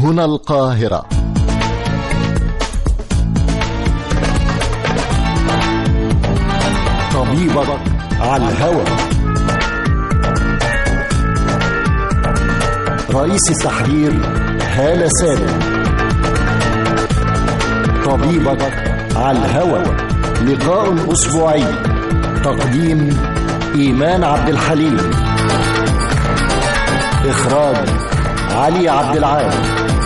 هنا القاهرة طبيبك على الهوى رئيس التحرير هالة سالم طبيبك على الهوى لقاء أسبوعي تقديم إيمان عبد الحليم إخراج علي عبد العال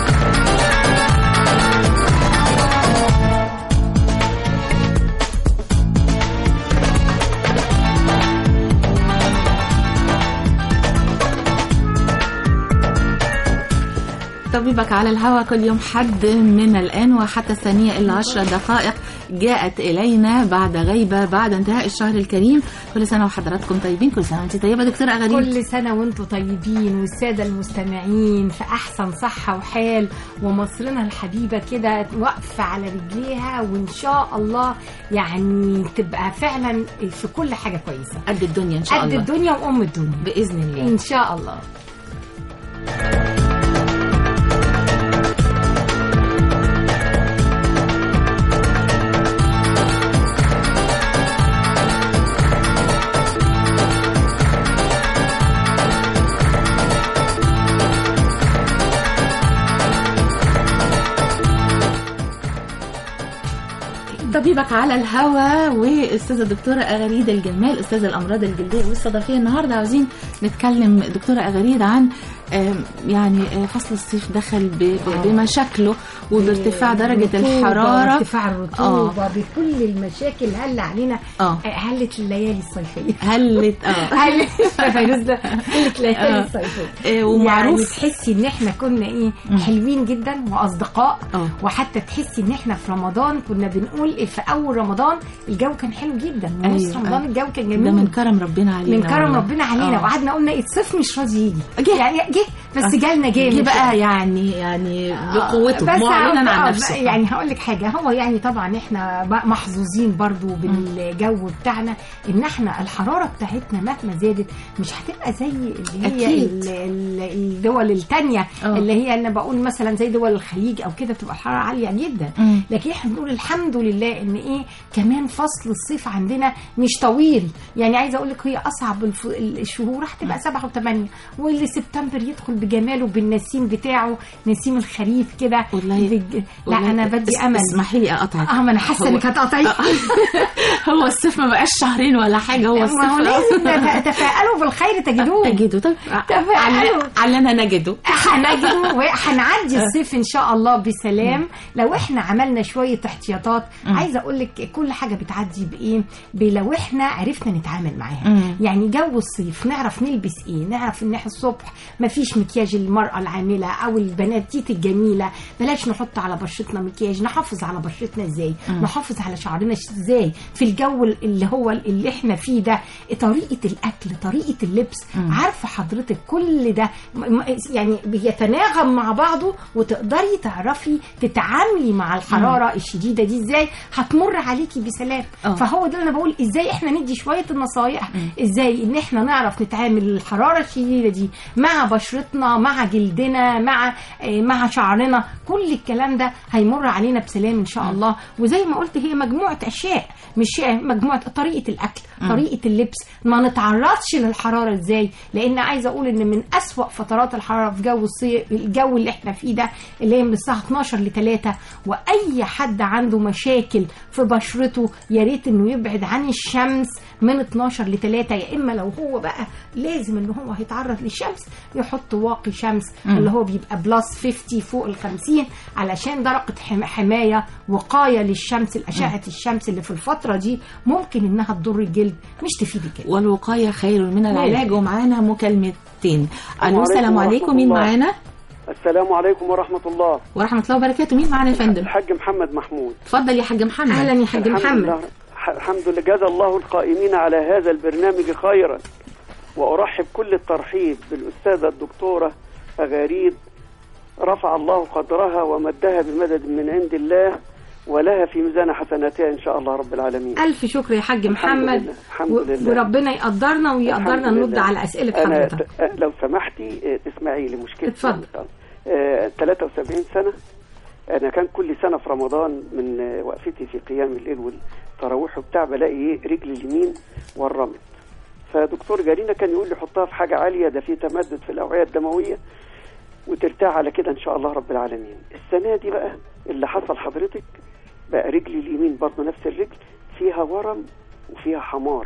طبيبك على الهواء كل يوم حد من الآن وحتى الثانية إلا عشر دقائق جاءت إلينا بعد غيبة بعد انتهاء الشهر الكريم كل سنة وحضراتكم طيبين كل سنة وانت طيبة دكتورة أغاريب كل سنة وانتم طيبين والسادة المستمعين في أحسن صحة وحال ومصرنا الحبيبة كده واقفة على رجليها وإن شاء الله يعني تبقى فعلا في كل حاجة كويسة قد الدنيا إن شاء قد الله الدنيا وأم الدنيا بإذن الله إن شاء الله طبيبك على الهوا واستاذه الدكتوره اغاريد الجمال استاذه الامراض الجلديه والصدفيه النهارده عاوزين نتكلم دكتوره اغاريد عن آم، يعني آه، فصل الصيف دخل ب- ب- بمشاكله وبارتفاع درجه الرطوبة الحراره وارتفاع الرطوبة بكل المشاكل هل علينا اه هلت الليالي الصيفية هلت اه هلت فيروز هلت الليالي آه. الصيفية آه، يعني ومعروف تحسي ان احنا كنا ايه حلوين جدا واصدقاء اه وحتى تحسي ان احنا في رمضان كنا بنقول في اول رمضان الجو كان حلو جدا ونص أيوة. رمضان الجو كان ده جميل من كرم ربنا علينا من كرم والله. ربنا علينا آه. وقعدنا قلنا إيه، الصيف مش راضي يجي جه. يعني جه بس آه. جالنا جامد جه بقى يعني يعني بقوته بس معلنا آه، عن نفسه يعني هقول لك حاجه هو يعني طبعا احنا بقى محظوظين برضو بالجو بتاعنا ان احنا الحراره بتاعتنا مهما زادت مش هتبقى زي اللي هي أكيد. ال- ال- الدول التانية آه. اللي هي انا بقول مثلا زي دول الخليج او كده بتبقى الحراره عاليه جدا مم. لكن احنا بنقول الحمد لله ان ايه كمان فصل الصيف عندنا مش طويل يعني عايزه اقول لك هي اصعب الف- الشهور هتبقى سبعة وثمانية واللي سبتمبر يدخل بجماله بالنسيم بتاعه نسيم الخريف كده والله- بج... لا والله انا بدي اس- امل اسمحي لي اقطعك اه ما انا حاسه هو- انك هتقطعي هو الصيف ما بقاش شهرين ولا حاجه هو ما هو الصيف لازم نت- تفائلوا بالخير تجدوه تجده طب تفائلوا. عل- علنا نجده هنجده وهنعدي الصيف ان شاء الله بسلام لو احنا عملنا شويه احتياطات عايزه اقول لك كل حاجه بتعدي بايه لو احنا عرفنا نتعامل معاها مم. يعني جو الصيف نعرف نلبس ايه نعرف ان احنا الصبح مفيش مكياج المراه العامله او البنات تيت الجميله بلاش نحط على بشرتنا مكياج نحافظ على بشرتنا ازاي نحافظ على شعرنا ازاي في الجو اللي هو اللي احنا فيه ده طريقه الاكل طريقه اللبس عارفه حضرتك كل ده م- م- يعني بيتناغم مع بعضه وتقدري تعرفي تتعاملي مع الحراره الشديده دي ازاي هتمر عليكي بسلام آه. فهو ده اللي انا بقول ازاي احنا ندي شويه النصايح ازاي ان احنا نعرف نتعامل الحراره الشديده دي مع بشرتنا مع جلدنا مع آه، مع شعرنا كل الكلام ده هيمر علينا بسلام ان شاء الله وزي ما قلت هي مجموعه اشياء مش مجموعه طريقه الاكل طريقه اللبس ما نتعرضش للحراره ازاي لان عايزه اقول ان من اسوا فترات الحراره في جو الصيف الجو اللي احنا فيه ده اللي هي من الساعه 12 ل 3 واي حد عنده مشاكل في بشرته يا ريت انه يبعد عن الشمس من 12 ل 3 يا اما لو هو بقى لازم ان هو هيتعرض للشمس يحط واقي شمس اللي هو بيبقى بلس 50 فوق ال 50 علشان درجه حم- حمايه وقايه للشمس الاشعه الشمس اللي في الفتره دي ممكن انها تضر الجلد مش تفيد الجلد والوقايه خير من العلاج ومعانا مكالمتين الو عليكم السلام ورحمة عليكم مين الله. معانا السلام عليكم ورحمة الله ورحمه الله وبركاته مين معانا يا فندم الحاج محمد محمود اتفضل يا حاج محمد اهلا يا حاج الحمد محمد لله ح- الحمد لله جزا الله القائمين على هذا البرنامج خيرا وأرحب كل الترحيب بالأستاذة الدكتورة أغاريد رفع الله قدرها ومدها بمدد من عند الله ولها في ميزان حسناتها إن شاء الله رب العالمين الف شكر يا حاج الحمد محمد لله، الحمد و- لله. وربنا يقدرنا ويقدرنا الحمد نرد لله. على اسئله أنا حضرتك ت- لو سمحتي اه، تسمعي لي مشكلة اتفضل. آه 73 سنه انا كان كل سنه في رمضان من آه، وقفتي في قيام الليل والتراويح وبتاع بلاقي ايه رجلي اليمين ورمت فدكتور جارينا كان يقول لي حطها في حاجه عاليه ده في تمدد في الاوعيه الدمويه وترتاح على كده ان شاء الله رب العالمين السنه دي بقى اللي حصل حضرتك بقى رجلي اليمين برضه نفس الرجل فيها ورم وفيها حمار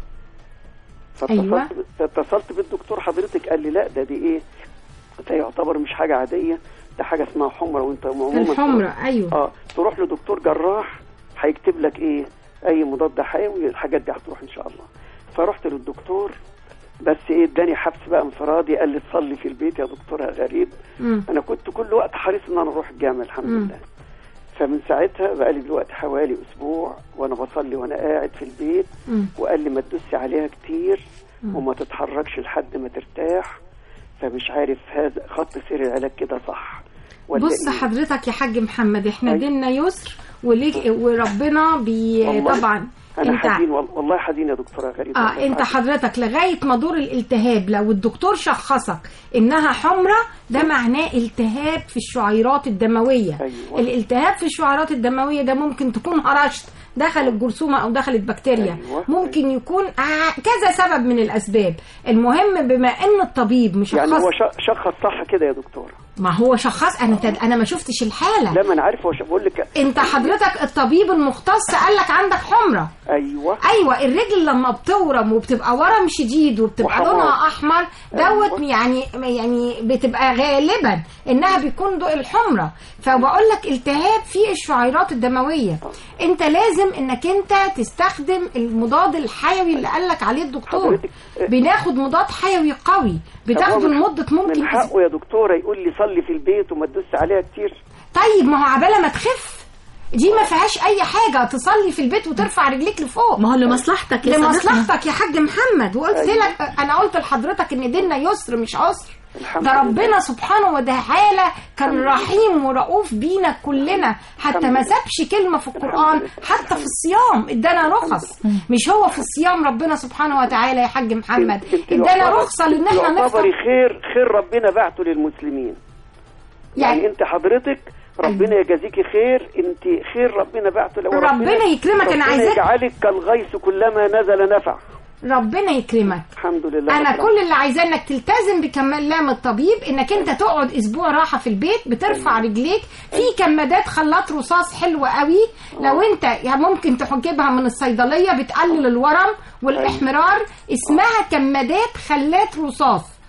فاتصلت أيوة. اتصلت بالدكتور حضرتك قال لي لا ده دي ايه ده يعتبر مش حاجه عاديه ده حاجه اسمها حمره وانت عموما الحمرة ايوه اه تروح لدكتور جراح هيكتب لك ايه اي مضاد حيوي الحاجات دي هتروح ان شاء الله فرحت للدكتور بس ايه اداني حبس بقى انفرادي قال لي تصلي في البيت يا دكتور يا غريب مم. انا كنت كل وقت حريص ان انا اروح الجامع الحمد مم. لله فمن ساعتها بقى لي دلوقتي حوالي اسبوع وانا بصلي وانا قاعد في البيت مم. وقال لي ما تدوسي عليها كتير وما تتحركش لحد ما ترتاح فمش عارف هذا خط سير العلاج كده صح ولا بص إيه؟ حضرتك يا حاج محمد احنا أيوة. ديننا يسر وليك وربنا بي والله طبعا انا انت حزين وال- والله حزين يا دكتوره غريب اه والله انت حزين. حضرتك لغايه ما دور الالتهاب لو الدكتور شخصك انها حمرة ده معناه التهاب في الشعيرات الدمويه أيوة. الالتهاب في الشعيرات الدمويه ده ممكن تكون هرشت دخل الجرثومه او دخلت بكتيريا أيوة. ممكن يكون آه كذا سبب من الاسباب المهم بما ان الطبيب مشخص يعني هو ش- شخص صح كده يا دكتوره ما هو شخص انا تد... انا ما شفتش الحاله لا ما انا عارف هو ش- بقول لك انت حضرتك الطبيب المختص قال لك عندك حمره ايوه ايوه الرجل لما بتورم وبتبقى ورم شديد وبتبقى وحمار. لونها احمر دوت أيوة. يعني يعني بتبقى غالبا انها بيكون ضوء الحمره فبقول لك التهاب في الشعيرات الدمويه انت لازم انك انت تستخدم المضاد الحيوي اللي قال لك عليه الدكتور حضرتك- بناخد مضاد حيوي قوي بتاخده طب هو من- لمده ممكن من حقه يا دكتوره يقول لي صلي في البيت وما تدوس عليها كتير طيب ما هو عباله ما تخف دي ما فيهاش اي حاجه تصلي في البيت وترفع رجليك لفوق ما هو لمصلحتك يا صديقنا لمصلحتك يا حاج محمد وقلت أيوة. لك انا قلت لحضرتك ان ديننا يسر مش عسر الحمد ده لله. ربنا سبحانه وتعالى كان رحيم ورؤوف بينا كلنا حتى الحمد ما لله. سابش كلمه في القران لله. حتى في الصيام ادانا رخص مش هو في الصيام ربنا سبحانه وتعالى يا حاج محمد انت- انت ادانا يعتبر- رخصه لان احنا يعتبري نفطر خير خير ربنا بعته للمسلمين يعني, يعني انت حضرتك ربنا يجازيكي خير انت خير ربنا بعته لو ربنا يكرمك، أنا ربنا عايزاك- يجعلك كالغيث كلما نزل نفع ربنا يكرمك الحمد لله انا رب كل اللي عايزاه انك تلتزم بكمام الطبيب انك انت تقعد اسبوع راحه في البيت بترفع رجليك في كمادات خلاط رصاص حلوه قوي لو انت يعني ممكن تجيبها من الصيدليه بتقلل الورم والاحمرار اسمها كمادات خلات رصاص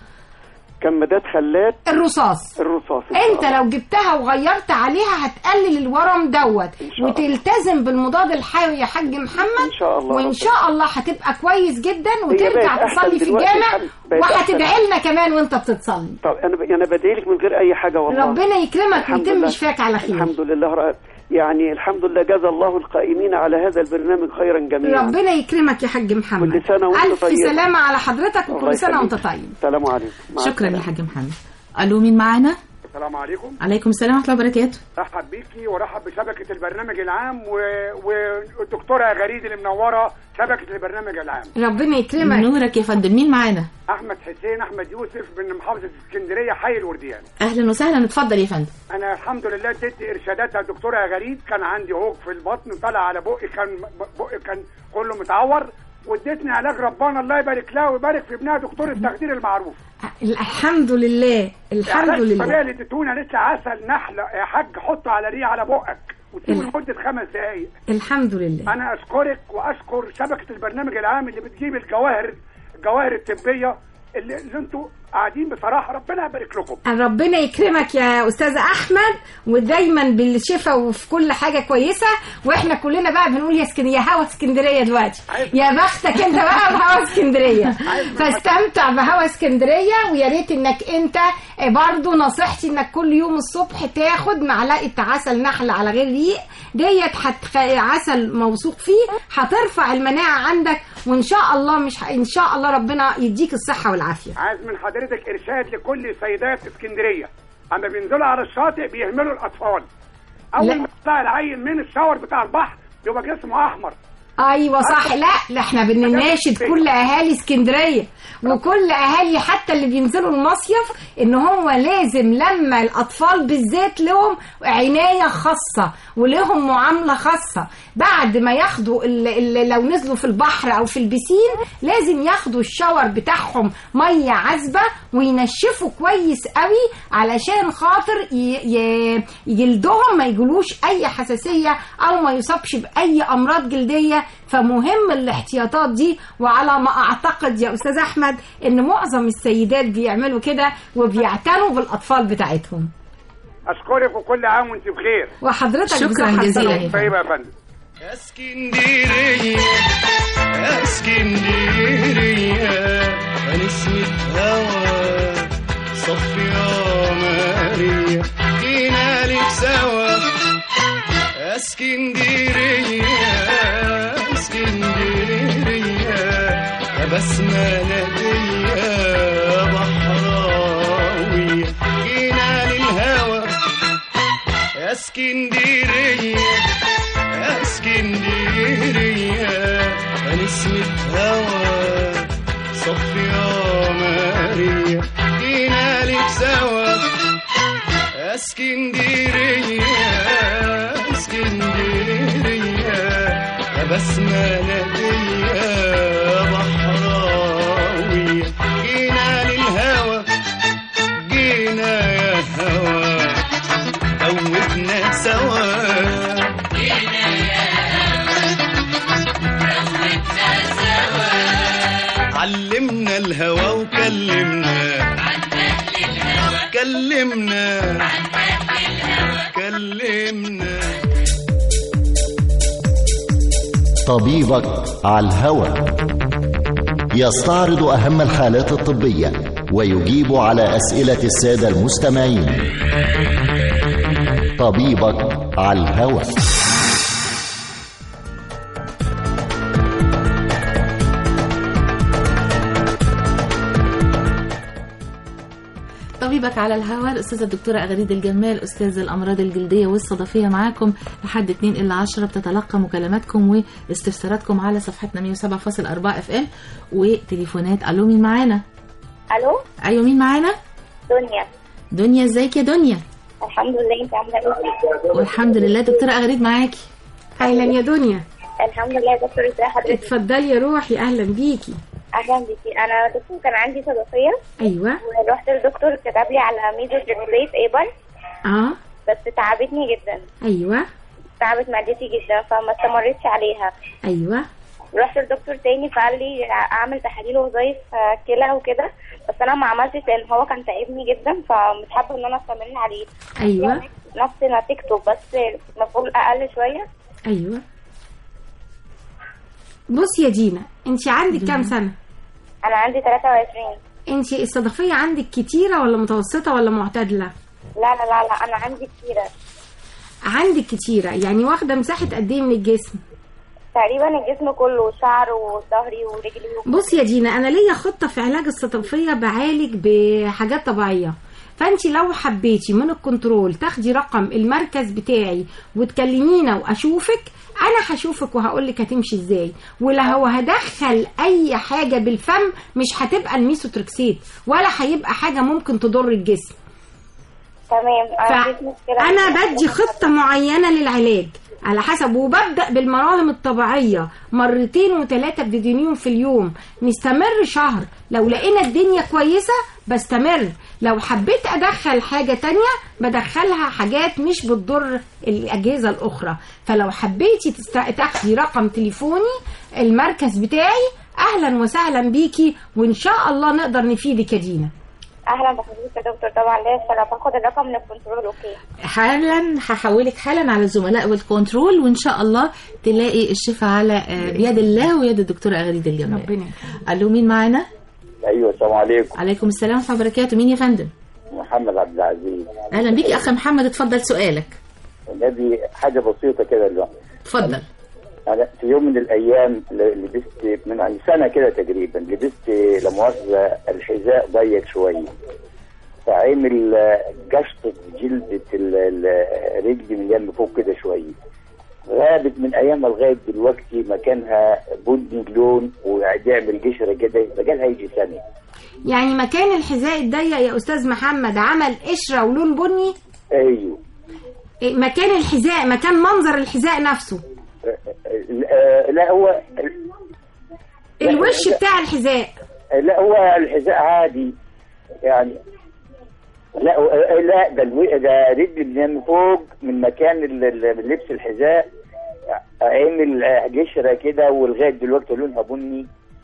كمادات خلات الرصاص الرصاص إن شاء انت الله. لو جبتها وغيرت عليها هتقلل الورم دوت إن شاء الله. وتلتزم بالمضاد الحيوي يا حاج محمد إن شاء الله وان رب شاء الله هتبقى كويس جدا بقت وترجع أحسن تصلي في دلوقتي الجامع الحمد- بقت وهتدعي لنا كمان وانت بتصلي طب انا ب... انا بدعي لك من غير اي حاجه والله ربنا يكرمك الحمد ويتم لله. شفاك على خير الحمد لله رأ... يعني الحمد لله جزا الله القائمين على هذا البرنامج خيرا جميعا ربنا يكرمك يا حاج محمد كل سنة وأنت الف طيب. سلامه على حضرتك الله وكل سنه يخليك. وانت طيب السلام عليكم مع شكرا السلامة. يا حاج محمد الو مين معانا السلام عليكم عليكم السلام ورحمه الله وبركاته رحب بيكي ورحب بشبكه البرنامج العام و... والدكتوره غريد اللي منوره شبكه البرنامج العام ربنا يكرمك نورك يا فندم مين معانا احمد حسين احمد يوسف من محافظه اسكندريه حي الورديان اهلا وسهلا اتفضل يا فندم انا الحمد لله اديت ارشادات على الدكتوره غريد كان عندي عوق في البطن طلع على بقي كان بقي كان كله متعور وادتني علاج ربنا الله يبارك لها ويبارك في ابنها دكتور التخدير المعروف الحمد لله الحمد العلاج الطبيعي لله اللي اديتونا لسه عسل نحله يا حاج حطه على ريه على بقك وتسيبه ال- لمده خمس دقائق الحمد لله انا اشكرك واشكر شبكه البرنامج العام اللي بتجيب الجواهر الجواهر الطبيه اللي, اللي انتوا قاعدين بصراحه ربنا يبارك لكم ربنا يكرمك يا استاذ احمد ودايما بالشفا وفي كل حاجه كويسه واحنا كلنا بقى بنقول يا اسكن يا هوا اسكندريه دلوقتي يا بختك انت بقى بهوا اسكندريه فاستمتع بهوا اسكندريه ويا ريت انك انت برضو نصيحتي انك كل يوم الصبح تاخد معلقه عسل نحل على غير ريق ديت هتخ... عسل موثوق فيه هترفع المناعه عندك وان شاء الله مش ه... ان شاء الله ربنا يديك الصحه والعافيه عايز من حضرتك ارشاد لكل سيدات اسكندريه اما بينزلوا على الشاطئ بيهملوا الاطفال لا. اول ما يطلع العيل من الشاور بتاع البحر يبقى جسمه احمر ايوه صح لا لا احنا بنناشد كل اهالي اسكندريه وكل اهالي حتى اللي بينزلوا المصيف ان هو لازم لما الاطفال بالذات لهم عنايه خاصه ولهم معامله خاصه بعد ما ياخدوا ال ال لو نزلوا في البحر او في البسين لازم ياخدوا الشاور بتاعهم ميه عذبه وينشفوا كويس قوي علشان خاطر ي- ي- جلدهم ما يجلوش اي حساسيه او ما يصابش باي امراض جلديه فمهم الاحتياطات دي وعلى ما اعتقد يا استاذ احمد ان معظم السيدات بيعملوا كده وبيعتنوا بالاطفال بتاعتهم اشكرك وكل عام وانت بخير وحضرتك شكراً بصحة جزيلاً. وسلامة. طيب يا فندم يا اسكندرية يا اسكندرية نسمة هوا صفية مارية جينا لك سوا يا اسكندرية يا اسكندرية يا بسمة نادية بحراوية جينا للهوا يا اسكندرية يا اسكندرية نسمة هوا صفية مارية جينا لك سوا يا اسكندرية يا اسكندرية يا بسمة نادية بحراوية جينا للهوا جينا يا هوا قوتنا سوا علمنا الهوى وكلمنا كلمنا كلمنا طبيبك على الهوى يستعرض أهم الحالات الطبية ويجيب على أسئلة السادة المستمعين طبيبك على الهوى طبيبك على الهواء الأستاذة الدكتورة أغريد الجمال أستاذ الأمراض الجلدية والصدفية معاكم لحد 2 إلى 10 بتتلقى مكالماتكم واستفساراتكم على صفحتنا 107.4 اف ام وتليفونات ألو مين معانا؟ الو أيوة مين معانا؟ دنيا دنيا ازيك يا دنيا؟ الحمد لله انت عامله ايه والحمد لله دكتورة أغريد معاكي اهلا يا دنيا الحمد لله يا دكتور ازي حضرتك اتفضلي يا روحي اهلا بيكي اهلا بيكي انا دكتور كان عندي صدفيه ايوه ورحت للدكتور كتب لي على ميزوتريكسيت ايبن اه بس تعبتني جدا ايوه تعبت معدتي جدا فما استمرتش عليها ايوه رحت لدكتور تاني فقال لي اعمل تحاليل وظائف آه، كلى وكده بس انا ما عملتش لان هو كان تعبني جدا فمش حابه ان انا استمر عليه ايوه نفس نتيجته بس مفعول اقل شويه ايوه بصي يا دينا انت عندك كام سنه انا عندي 23 انت الصدفيه عندك كتيره ولا متوسطه ولا معتدله لا لا لا لا انا عندي كتيره عندك كتيره يعني واخده مساحه قد ايه من الجسم تقريبا الجسم كله شعر وظهري ورجلي و... بصي يا دينا انا ليا خطه في علاج الصدفيه بعالج بحاجات طبيعيه فانت لو حبيتي من الكنترول تاخدي رقم المركز بتاعي وتكلمينا واشوفك انا هشوفك وهقول لك هتمشي ازاي ولو هدخل اي حاجه بالفم مش هتبقى الميسوتريكسيت ولا هيبقى حاجه ممكن تضر الجسم تمام انا عندي مشكله فانا بدي خطه معينه للعلاج على حسب وببدا بالمراهم الطبيعيه مرتين وثلاثه بدينيوم في اليوم نستمر شهر لو لقينا الدنيا كويسه بستمر لو حبيت ادخل حاجه تانية بدخلها حاجات مش بتضر الاجهزه الاخرى فلو حبيتي تست- تاخدي رقم تليفوني المركز بتاعي اهلا وسهلا بيكي وان شاء الله نقدر نفيدك يا دينا اهلا بحضرتك يا دكتور طبعا لسه لو باخد الرقم من الكنترول اوكي حالا هحولك حالا على الزملاء والكنترول وان شاء الله تلاقي الشفاء على آه، بيد الله ويد الدكتوره اغريد الجمال ربنا الو مين معانا ايوه السلام عليكم عليكم السلام ورحمه الله وبركاته مين يا فندم محمد عبد العزيز اهلا بيك يا اخ محمد اتفضل سؤالك النبي حاجه بسيطه كده دلوقتي اتفضل انا في يوم من الايام ل- لبست من عن سنه كده تقريبا لبست لا مؤاخذه الحذاء ضيق شويه فعمل آه، قشطه جلده ال- ال- رجلي من جنب فوق كده شويه غابت من ايامها لغايه دلوقتي مكانها بني لون وهتعمل قشره كده يبقى لها يجي سنه يعني مكان الحذاء الضيق يا استاذ محمد عمل قشره ولون بني ايوه إيه، مكان الحذاء مكان منظر الحذاء نفسه آه، لا هو الوش بتاع الحذاء لا هو الحذاء عادي يعني لا هو- لا ده الو- ده رجل من فوق من مكان ال- ال- لبس الحذاء عامل قشره كده ولغايه دلوقتي لونها بني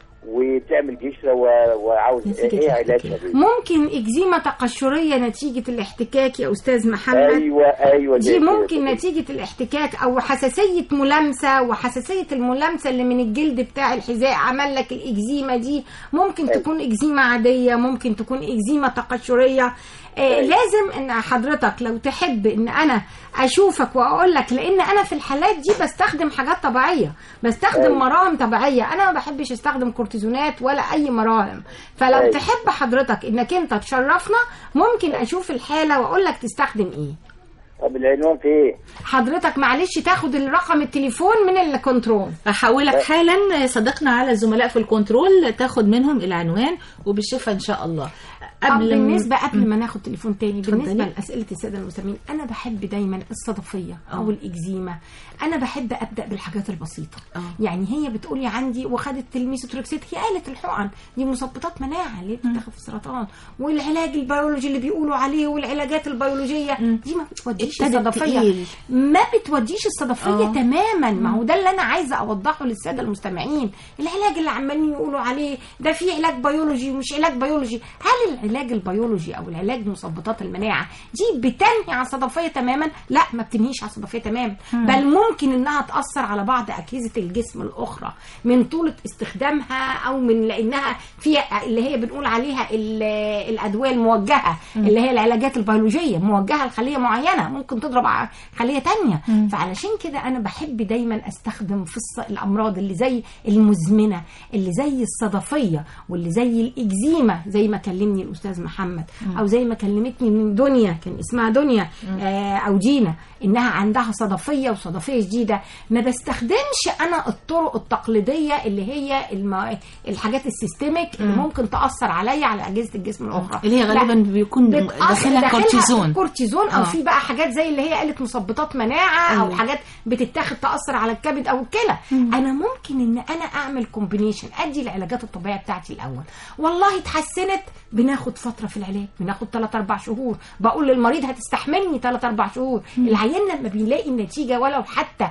وبتعمل قشره و- وعاوز نسيت ايه علاجها الاحتكاك. دي؟ ممكن اكزيما تقشريه نتيجه الاحتكاك يا استاذ محمد ايوه ايوه زي دي كده. ممكن نتيجة الاحتكاك أو حساسية ملامسة وحساسية الملامسة اللي من الجلد بتاع الحذاء عمل لك الإكزيما دي ممكن تكون إكزيما عادية ممكن تكون إكزيما تقشرية آه لازم ان حضرتك لو تحب ان انا اشوفك واقول لك لان انا في الحالات دي بستخدم حاجات طبيعيه بستخدم أيوة. مراهم طبيعيه انا ما بحبش استخدم كورتيزونات ولا اي مراهم فلو أيوة. تحب حضرتك انك انت تشرفنا ممكن اشوف الحاله واقول لك تستخدم ايه طب العنوان في ايه؟ حضرتك معلش تاخد الرقم التليفون من الكنترول هحولك حالا صديقنا على الزملاء في الكنترول تاخد منهم العنوان وبالشفاء ان شاء الله قبل قبل ما- بالنسبه قبل ما ناخد تليفون تاني اتفضلي. بالنسبه لاسئله الساده المستمعين انا بحب دايما الصدفيه آه. او الاكزيما انا بحب ابدا بالحاجات البسيطه آه. يعني هي بتقولي عندي وخدت الميثوتريكسيت هي قالت الحقن دي مثبطات مناعه اللي بتاخد في السرطان والعلاج البيولوجي اللي بيقولوا عليه والعلاجات البيولوجيه دي ما بتوديش ابتدت الصدفيه تقيل. ما بتوديش الصدفيه آه. تماما ما هو ده اللي انا عايزه اوضحه للساده المستمعين العلاج اللي عمالين يقولوا عليه ده في علاج بيولوجي ومش علاج بيولوجي هل العلاج البيولوجي او العلاج مثبطات المناعه دي بتنهي على الصدفيه تماما لا ما بتنهيش على الصدفيه تماما بل ممكن انها تاثر على بعض اجهزه الجسم الاخرى من طولة استخدامها او من لانها في اللي هي بنقول عليها ال- الادويه الموجهه اللي هي العلاجات البيولوجيه موجهه لخليه معينه ممكن تضرب ع- خليه تانية فعلشان كده انا بحب دايما استخدم في الص- الامراض اللي زي المزمنه اللي زي الصدفيه واللي زي الاكزيما زي ما كلمني الاستاذ محمد او زي ما كلمتني من دنيا كان اسمها دنيا آه او دينا انها عندها صدفيه وصدفيه جديده ما بستخدمش انا الطرق التقليديه اللي هي الم... الحاجات السيستميك اللي ممكن تاثر عليا على اجهزه الجسم الاخرى اللي هي غالبا لا. بيكون بتأثر- داخلها كورتيزون كورتيزون او آه. في بقى حاجات زي اللي هي قالت مثبطات مناعه او أيوة. حاجات بتتاخد تاثر على الكبد او الكلى انا ممكن ان انا اعمل كومبينيشن ادي العلاجات الطبيعيه بتاعتي الاول والله اتحسنت بناخد فتره في العلاج بناخد 3 4 شهور بقول للمريض هتستحملني 3 4 شهور العيان لما بيلاقي النتيجه ولو حتى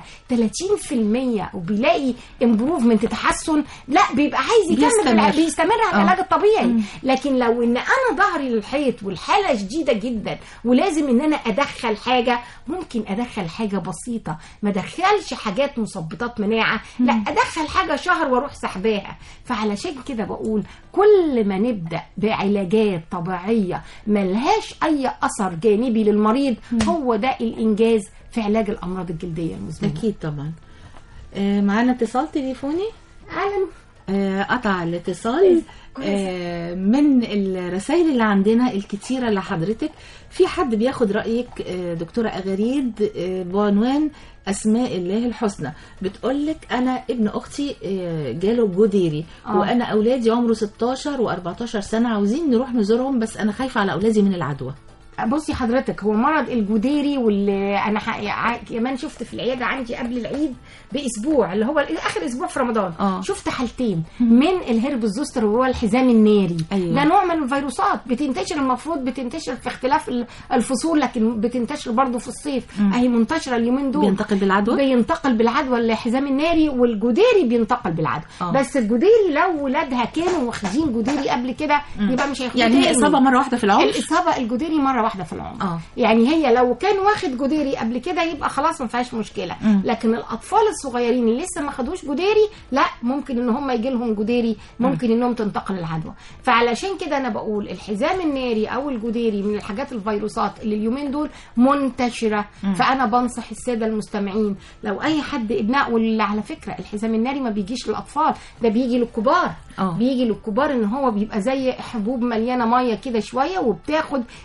30% وبيلاقي امبروفمنت تحسن لا بيبقى عايز يكمل بيستمر. بالع- بيستمر على آه. العلاج الطبيعي لكن لو ان انا ظهري للحيط والحاله شديده جدا ولازم ان انا ادخل حاجه ممكن ادخل حاجه بسيطه ما ادخلش حاجات مثبطات مناعه لا ادخل حاجه شهر واروح سحباها فعلشان كده بقول كل ما نبدا بعلاجات طبيعيه ملهاش اي اثر جانبي للمريض هو ده الانجاز في علاج الامراض الجلديه المزمنه اكيد طبعا آه، معانا اتصال تليفوني اهلا آه، قطع الاتصال آه، من الرسائل اللي عندنا الكتيرة لحضرتك في حد بياخد رأيك آه، دكتورة أغاريد آه، بعنوان أسماء الله الحسنى بتقولك أنا ابن أختي آه، جاله جديري آه. وأنا أولادي عمره 16 و14 سنة عاوزين نروح نزورهم بس أنا خايفة على أولادي من العدوى بصي حضرتك هو مرض الجديري واللي انا ح... ع- كمان شفت في العياده عندي قبل العيد باسبوع اللي هو اخر اسبوع في رمضان آه. شفت حالتين من الهرب الزوستر وهو الحزام الناري أيوة. ده نوع من الفيروسات بتنتشر المفروض بتنتشر في اختلاف ال- الفصول لكن بتنتشر برضه في الصيف اهي منتشره اليومين دول بينتقل بالعدوى بينتقل بالعدوى الحزام الناري والجديري بينتقل بالعدوى آه. بس الجديري لو ولادها كانوا واخدين جديري قبل كده يبقى مش هياخدوه يعني هي تاني. إصابة مرة واحدة في العمر الاصابه الجديري مره واحده في العمر آه. يعني هي لو كان واخد جديري قبل كده يبقى خلاص ما فيهاش مشكله مم. لكن الاطفال الصغيرين اللي لسه ما خدوش جديري لا ممكن ان هم يجي لهم جديري ممكن انهم تنتقل العدوى فعلشان كده انا بقول الحزام الناري او الجديري من الحاجات الفيروسات اللي اليومين دول منتشره فانا بنصح الساده المستمعين لو اي حد ابناء واللي على فكره الحزام الناري ما بيجيش للاطفال ده بيجي للكبار آه. بيجي للكبار ان هو بيبقى زي حبوب مليانه ميه كده شويه وبتاخد ال-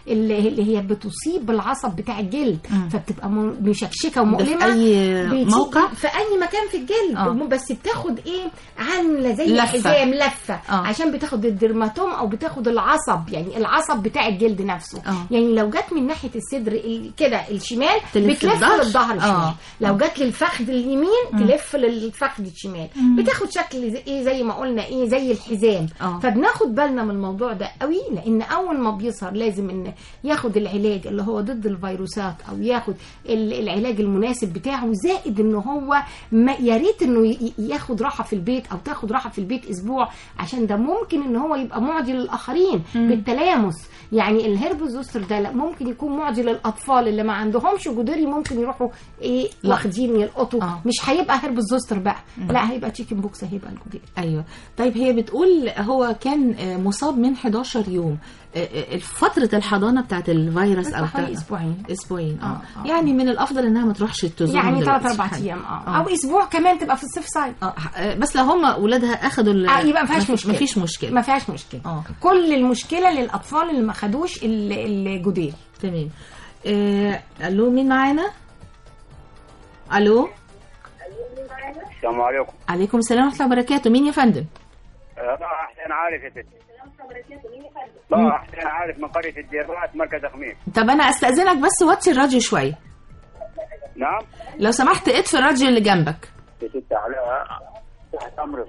اللي هي بتصيب بالعصب بتاع الجلد مم. فبتبقى م- مشكشكه ده ومؤلمه في اي بتيجي موقع في اي مكان في الجلد آه. بس بتاخد ايه عامله زي لفة. حزام لفه آه. عشان بتاخد الدرماتوم او بتاخد العصب يعني العصب بتاع الجلد نفسه آه. يعني لو جت من ناحيه الصدر ال- كده الشمال تلف بتلف الظهر؟ للظهر الشمال آه. لو جت للفخذ اليمين تلف للفخذ الشمال بتاخد شكل زي ايه زي ما قلنا ايه زي الحزام آه. فبناخد بالنا من الموضوع ده قوي لان اول ما بيظهر لازم ان ياخد العلاج اللي هو ضد الفيروسات او ياخد ال- العلاج المناسب بتاعه زائد ان هو ما يا ريت انه ي- ياخد راحه في البيت او تاخد راحه في البيت اسبوع عشان ده ممكن ان هو يبقى معدي للاخرين بالتلامس يعني الهرب زوستر ده لا ممكن يكون معدي للاطفال اللي ما عندهمش جدري ممكن يروحوا ايه لا. واخدين يلقطوا آه. مش هيبقى هرب زوستر بقى لا هيبقى تشيكن بوكس هيبقى الجدري ايوه طيب هي بتقول هو كان آه، مصاب من 11 يوم آه، آه، فترة الحضانة بتاعت الفيروس او حوالي بتاع اسبوعين اسبوعين اه, آه، آه. يعني من الافضل انها ما تروحش تزورهم يعني دلوقتي. ثلاث اربع حاجة. ايام اه آه. او اسبوع كمان تبقى في الصيف سايد اه آه، بس لو هم اولادها اخذوا ال- آه يبقى ما فيهاش مفيش- مشكله مفيش مشكله ما فيهاش مشكله آه. كل المشكله للاطفال اللي ما خدوش ال- الجدير تمام آه، الو مين معانا الو السلام عليكم عليكم السلام ورحمه الله وبركاته مين يا فندم لا احسن عارف يا ستي لا احسن عارف من قريه الديرات مركز خميس طب انا استاذنك بس وطي الراديو شويه نعم لو سمحت اطفي الراديو اللي جنبك يا ستي على تحت امرك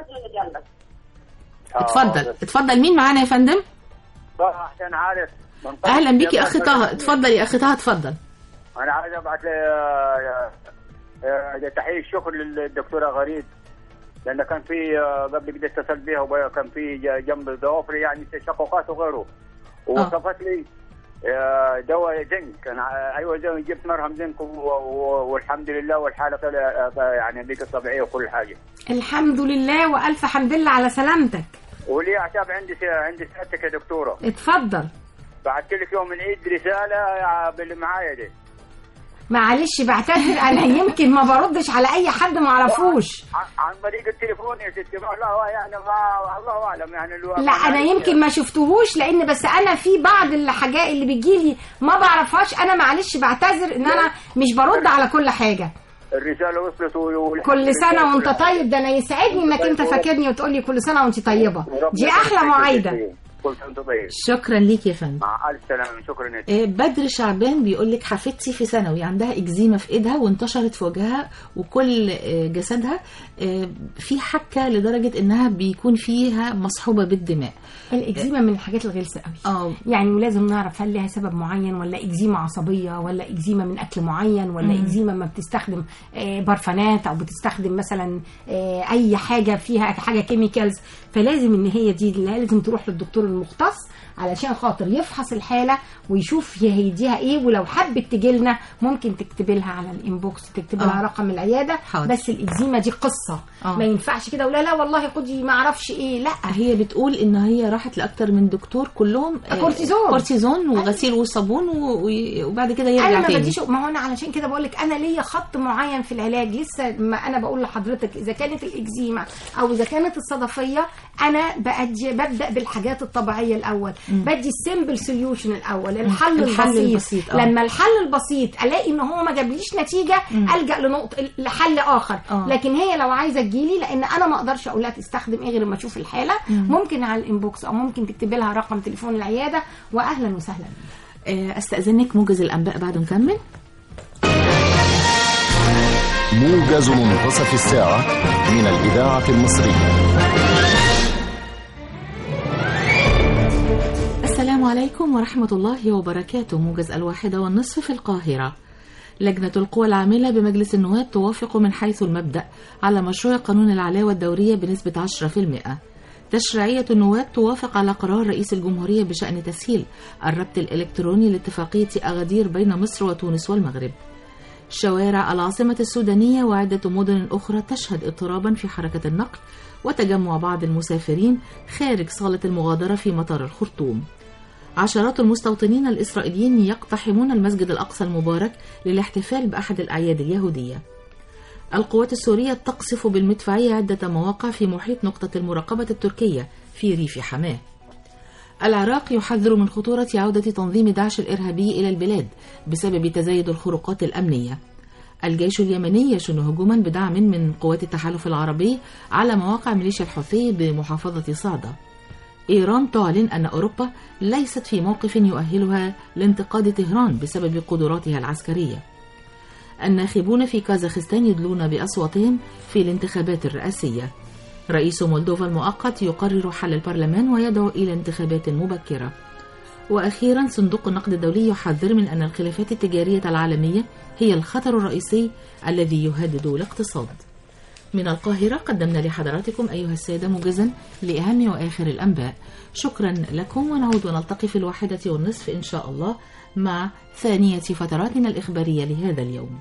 اتفضل اتفضل مين معانا يا فندم لا احسن عارف من قرية اهلا بيك يا الديرات اخ مركز طه خميس. اتفضل يا اخ طه اتفضل انا عايز ابعت لي آه، آه، تحيه الشكر للدكتوره غريب لان كان في آه، قبل كده اتصلت بها وكان في ج- جنب ضوافري يعني تشققات وغيره ووصفت لي آه، دواء زنك انا ع- ايوه زي جبت مرهم زنك و- و- والحمد لله والحاله طلع آه، يعني بقت طبيعيه وكل حاجه الحمد لله والف حمد لله على سلامتك ولي اعتاب عندي س- عندي سيادتك يا دكتوره اتفضل بعت لك يوم العيد رساله آه، باللي معايا دي معلش بعتذر انا يمكن ما بردش على اي حد ما اعرفوش عن- عن طريق التليفون يا ستي ما الله يعني ما الله اعلم يعني الو- لا انا يمكن ما شفتهوش لان بس انا في بعض الحاجات اللي بتجيلي ما بعرفهاش انا معلش بعتذر ان انا مش برد على كل حاجه الرساله وصلت و- كل سنه وانت طيب ده انا يسعدني انك انت فاكرني وتقولي كل سنه وانت طيبه دي احلى معايده كل سنه وانت طيب شكرا ليك يا فندم مع الف سلامه شكرا يا آه، بدر شعبان بيقول لك حفيدتي في ثانوي عندها اكزيما في ايدها وانتشرت في وجهها وكل آه، جسدها آه، في حكه لدرجه انها بيكون فيها مصحوبه بالدماء الاكزيما من الحاجات الغلسه قوي اه يعني لازم نعرف هل لها سبب معين ولا اكزيما عصبيه ولا اكزيما من اكل معين ولا مم. اكزيما ما بتستخدم آه، برفانات او بتستخدم مثلا آه، اي حاجه فيها حاجه كيميكالز فلازم ان هي دي لازم تروح للدكتور المختص علشان خاطر يفحص الحاله ويشوف هي هيديها ايه ولو حبت تجي لنا ممكن تكتب لها على الانبوكس تكتب لها آه. رقم العياده حاضر. بس الاكزيما دي قصه آه. ما ينفعش كده ولا لا والله خدي ما اعرفش ايه لا هي بتقول ان هي راحت لاكتر من دكتور كلهم آه، كورتيزون. كورتيزون وغسيل وصابون و- و- وبعد كده يرجع انا ما تاني بديش ما هو انا علشان كده بقول لك انا ليا خط معين في العلاج لسه ما انا بقول لحضرتك اذا كانت الاكزيما او اذا كانت الصدفيه انا بأدي ببدا بالحاجات الطبيعيه الاول بدي السيمبل سوليوشن الاول الحل, الحل البسيط, البسيط، آه. لما الحل البسيط الاقي ان هو ما جابليش نتيجه الجا لنقطه لحل اخر آه. لكن هي لو عايزه تجيلي لان انا ما اقدرش اقول لها تستخدم ايه غير لما اشوف الحاله ممكن على الانبوكس او ممكن تكتبي لها رقم تليفون العياده واهلا وسهلا آه، استاذنك موجز الانباء بعد نكمل موجز منتصف الساعة من الإذاعة المصرية السلام عليكم ورحمة الله وبركاته موجز الواحدة والنصف في القاهرة لجنة القوى العاملة بمجلس النواب توافق من حيث المبدأ على مشروع قانون العلاوة الدورية بنسبة 10% تشريعية النواب توافق على قرار رئيس الجمهورية بشأن تسهيل الربط الإلكتروني لاتفاقية أغادير بين مصر وتونس والمغرب شوارع العاصمة السودانية وعدة مدن أخرى تشهد اضطرابا في حركة النقل وتجمع بعض المسافرين خارج صالة المغادرة في مطار الخرطوم عشرات المستوطنين الإسرائيليين يقتحمون المسجد الأقصى المبارك للاحتفال بأحد الأعياد اليهودية القوات السورية تقصف بالمدفعية عدة مواقع في محيط نقطة المراقبة التركية في ريف حماه العراق يحذر من خطورة عودة تنظيم داعش الإرهابي إلى البلاد بسبب تزايد الخروقات الأمنية الجيش اليمني يشن هجوما بدعم من قوات التحالف العربي على مواقع ميليشيا الحوثي بمحافظة صعدة إيران تعلن أن أوروبا ليست في موقف يؤهلها لانتقاد طهران بسبب قدراتها العسكرية الناخبون في كازاخستان يدلون بأصواتهم في الانتخابات الرئاسية رئيس مولدوفا المؤقت يقرر حل البرلمان ويدعو إلى انتخابات مبكرة وأخيرا صندوق النقد الدولي يحذر من أن الخلافات التجارية العالمية هي الخطر الرئيسي الذي يهدد الاقتصاد من القاهرة قدمنا لحضراتكم أيها السادة موجزا لأهم وآخر الأنباء شكرا لكم ونعود ونلتقي في الواحدة والنصف إن شاء الله مع ثانية فتراتنا الإخبارية لهذا اليوم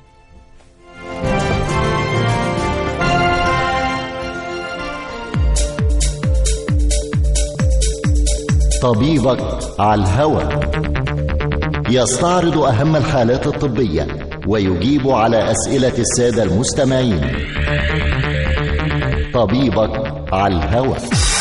طبيبك على الهوى يستعرض أهم الحالات الطبية ويجيب على أسئلة السادة المستمعين طبيبك على الهوى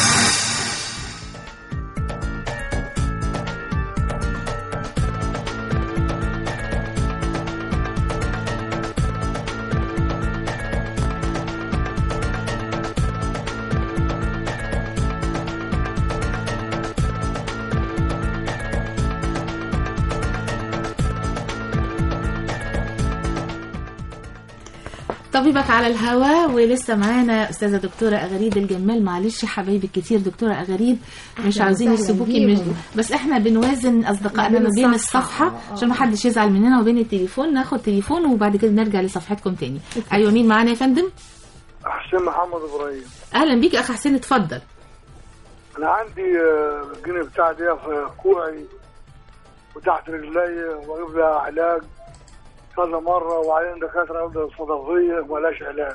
طبيبك على الهوا ولسه معانا استاذه دكتوره اغاريد الجمال معلش حبايبي كتير دكتوره اغاريد مش أهلاً عاوزين وسهلاً يسيبوكي مش بيهم. بس احنا بنوازن اصدقائنا ما ما بين بين الصفحة. الصفحه عشان ما حدش يزعل مننا وبين التليفون ناخد تليفون وبعد كده نرجع لصفحتكم تاني ايوه مين معانا يا فندم حسين محمد ابراهيم اهلا بيك اخ حسين اتفضل انا عندي آه، الجنيه بتاع دي في كوعي وتحت رجلي واجيب لها علاج كذا مره وبعدين دكاتره يقول لي صدفيه ملهاش علاج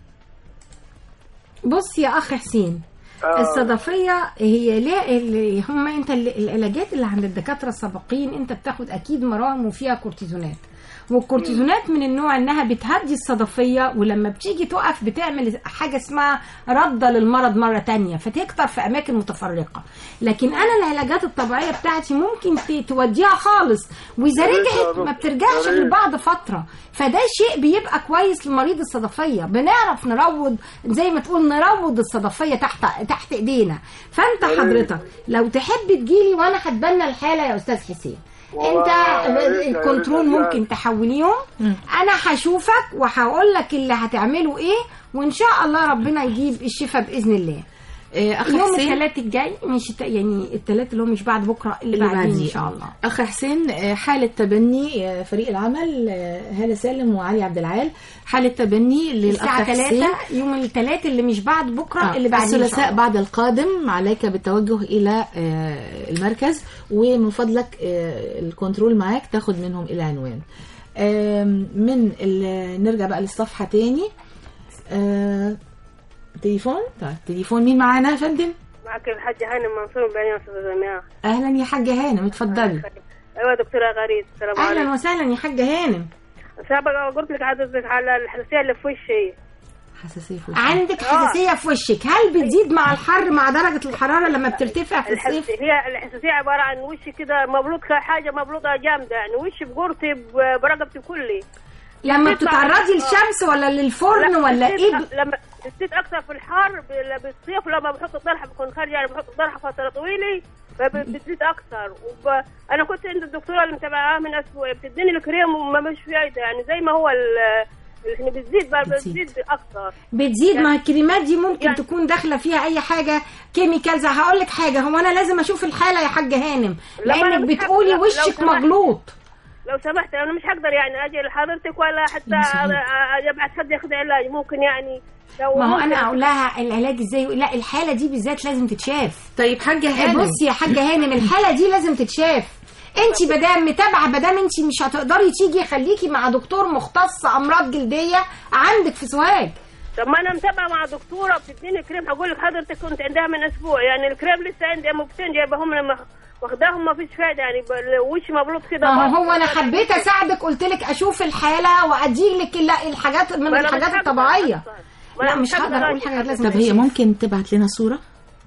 بص يا اخ حسين آه. الصدفيه هي لا اللي هم انت ال- العلاجات اللي عند الدكاتره السابقين انت بتاخد اكيد مراهم وفيها كورتيزونات والكورتيزونات من النوع انها بتهدي الصدفيه ولما بتيجي تقف بتعمل حاجه اسمها رده للمرض مره تانية فتكتر في اماكن متفرقه لكن انا العلاجات الطبيعيه بتاعتي ممكن ت- توديها خالص واذا يا ريت يا رجعت دكتور. ما بترجعش يا غير ريت. بعد فتره فده شيء بيبقى كويس لمريض الصدفيه بنعرف نروض زي ما تقول نروض الصدفيه تحت تحت ايدينا فانت يا ريت. حضرتك لو تحب تجيلي وانا هتبنى الحاله يا استاذ حسين والله انت يا ريت- يا الكنترول ريت. ممكن تحوليهم انا هشوفك وهقول لك اللي هتعمله ايه وان شاء الله ربنا يجيب الشفاء باذن الله آه، اخ يوم حسين الثلاث الجاي مش الت- يعني الثلاث اللي هو مش بعد بكره اللي, اللي بعدين بعديه ان شاء الله اخ حسين آه، حاله تبني آه، فريق العمل آه، هاله سالم وعلي عبد العال حاله تبني للاخ الساعه حسين 3 يوم الثلاث اللي مش بعد بكره آه، اللي بعدين إن شاء الثلاثاء الله. بعد القادم عليك بالتوجه الى آه، المركز ومن فضلك آه، الكنترول معاك تاخد منهم العنوان آم، من ال- نرجع بقى للصفحه تاني آه، تليفون طيب تليفون مين معانا يا فندم معك الحاجة هانم منصور بن يوسف الزمياء اهلا يا حاجه هانم اتفضلي ايوه دكتورة غريب السلام اهلا عليكم وسهلا يا حاجه هانم سابقا قلت لك حضرتك على الحساسية اللي في وشي حساسيه في وشك. عندك حساسيه في وشك هل بتزيد مع الحر مع درجه الحراره لما بترتفع في الحس... الصيف هي الحساسية عبارة عن وشي كده مبلوط حاجة مبلوطة جامدة يعني وشي بقرطي ب- برقبتي كلي لما بتطلع- بتتعرضي آه. للشمس ولا للفرن لا، ولا بتصير- ايه ب- لما بتصير اكثر في الحر ب- بالصيف لما بحط الطرحه بكون خارجه يعني بحط الطرحه فتره طويله فبتزيد اكثر وب... انا كنت عند الدكتوره اللي متابعاها من اسبوع بتديني الكريم وما مش فايده يعني زي ما هو ال- اللي بتزيد بقى بتزيد. بتزيد اكثر بتزيد يعني- ما الكريمات دي ممكن يعني- تكون داخله فيها اي حاجه كيميكالز هقول لك حاجه هو انا لازم اشوف الحاله يا حاجه هانم لا، ما أنا لانك مش بتقولي هقدر- لو وشك سمحت. مجلوط لو سمحت انا مش هقدر يعني اجي لحضرتك ولا حتى مساعد. أ- ابعت حد ياخذ علاج ممكن يعني لو ما هو ممكن- انا اقول لها العلاج ازاي لا الحاله دي بالذات لازم تتشاف طيب حاجه هانم بصي يا حاجه هانم الحاله دي لازم تتشاف انت مدام متابعه مدام انت مش هتقدري تيجي خليكي مع دكتور مختص امراض جلديه عندك في سوهاج طب ما انا متابعه مع دكتوره بتديني كريم هقول لك حضرتك كنت عندها من اسبوع يعني الكريم لسه عندي مبتين جايبهم لما واخداهم ما فيش فايده يعني ب- وشي مبلوط كده ما هو هو انا حبيت اساعدك قلت لك اشوف الحاله وادي لك ال- الحاجات من ما أنا مش الحاجات هقدر الطبيعيه أصلاً. ما لا أنا مش هقدر اقول أجي حاجه حضرتك. لازم طب هي تتشاف. ممكن تبعت لنا صوره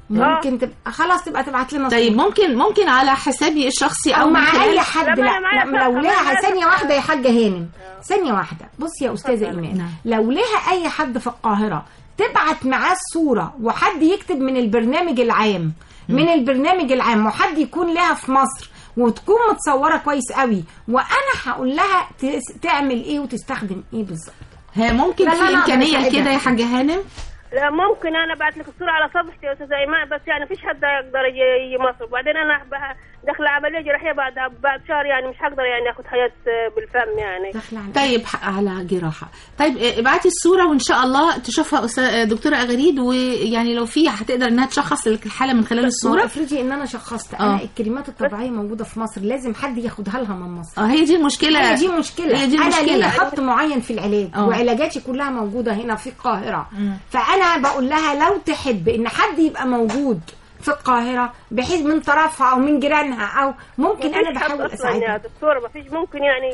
ممكن تبقى خلاص تبقى تبعت لنا طيب صورة. ممكن ممكن على حسابي الشخصي او من مع خلال- اي حد لا، لا, أنا معايا لا صفحة، لو لها معايا ثانيه صفحة. واحده يا حاجه هانم ثانيه واحده بصي يا استاذه ايمان نعم. لو لها اي حد في القاهره تبعت معاه الصوره وحد يكتب من البرنامج العام من البرنامج العام وحد يكون لها في مصر وتكون متصوره كويس قوي وانا هقول لها تس- تعمل ايه وتستخدم ايه بالظبط ها ممكن لا، في لا، لا، امكانيه أنا كده يا حاجه هانم لا ممكن انا ابعت لك الصوره على صفحتي يا استاذه ايمان بس يعني مفيش حد يقدر يجي يجي مصر وبعدين انا بقى داخله عمليه جراحيه بعد بعد شهر يعني مش هقدر يعني اخد حياه بالفم يعني داخله على طيب ح- على جراحه طيب اه، ابعتي الصوره وان شاء الله تشوفها أستاذ- اه، دكتوره اغريد ويعني لو في هتقدر انها تشخص لك الحاله من خلال الصوره الصوره افرضي ان انا شخصت آه. انا الكريمات الطبيعيه موجوده في مصر لازم حد ياخدها لها من مصر اه هي دي المشكله هي دي مشكلة هي دي أنا المشكله ليا خط معين في العلاج آه. وعلاجاتي كلها موجودة هنا في القاهرة فأنا بقول لها لو تحب إن حد يبقى موجود في القاهرة بحيث من طرفها أو من جيرانها أو ممكن أنا مفيش حد بحاول اصلا يا أساعدها دكتوره مفيش ممكن يعني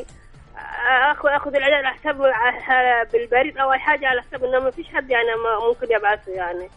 اخذ اخذ العلاج على حساب على- بالبريد او اي حاجه على حساب انه مفيش حد يعني ما ممكن يبعثه يعني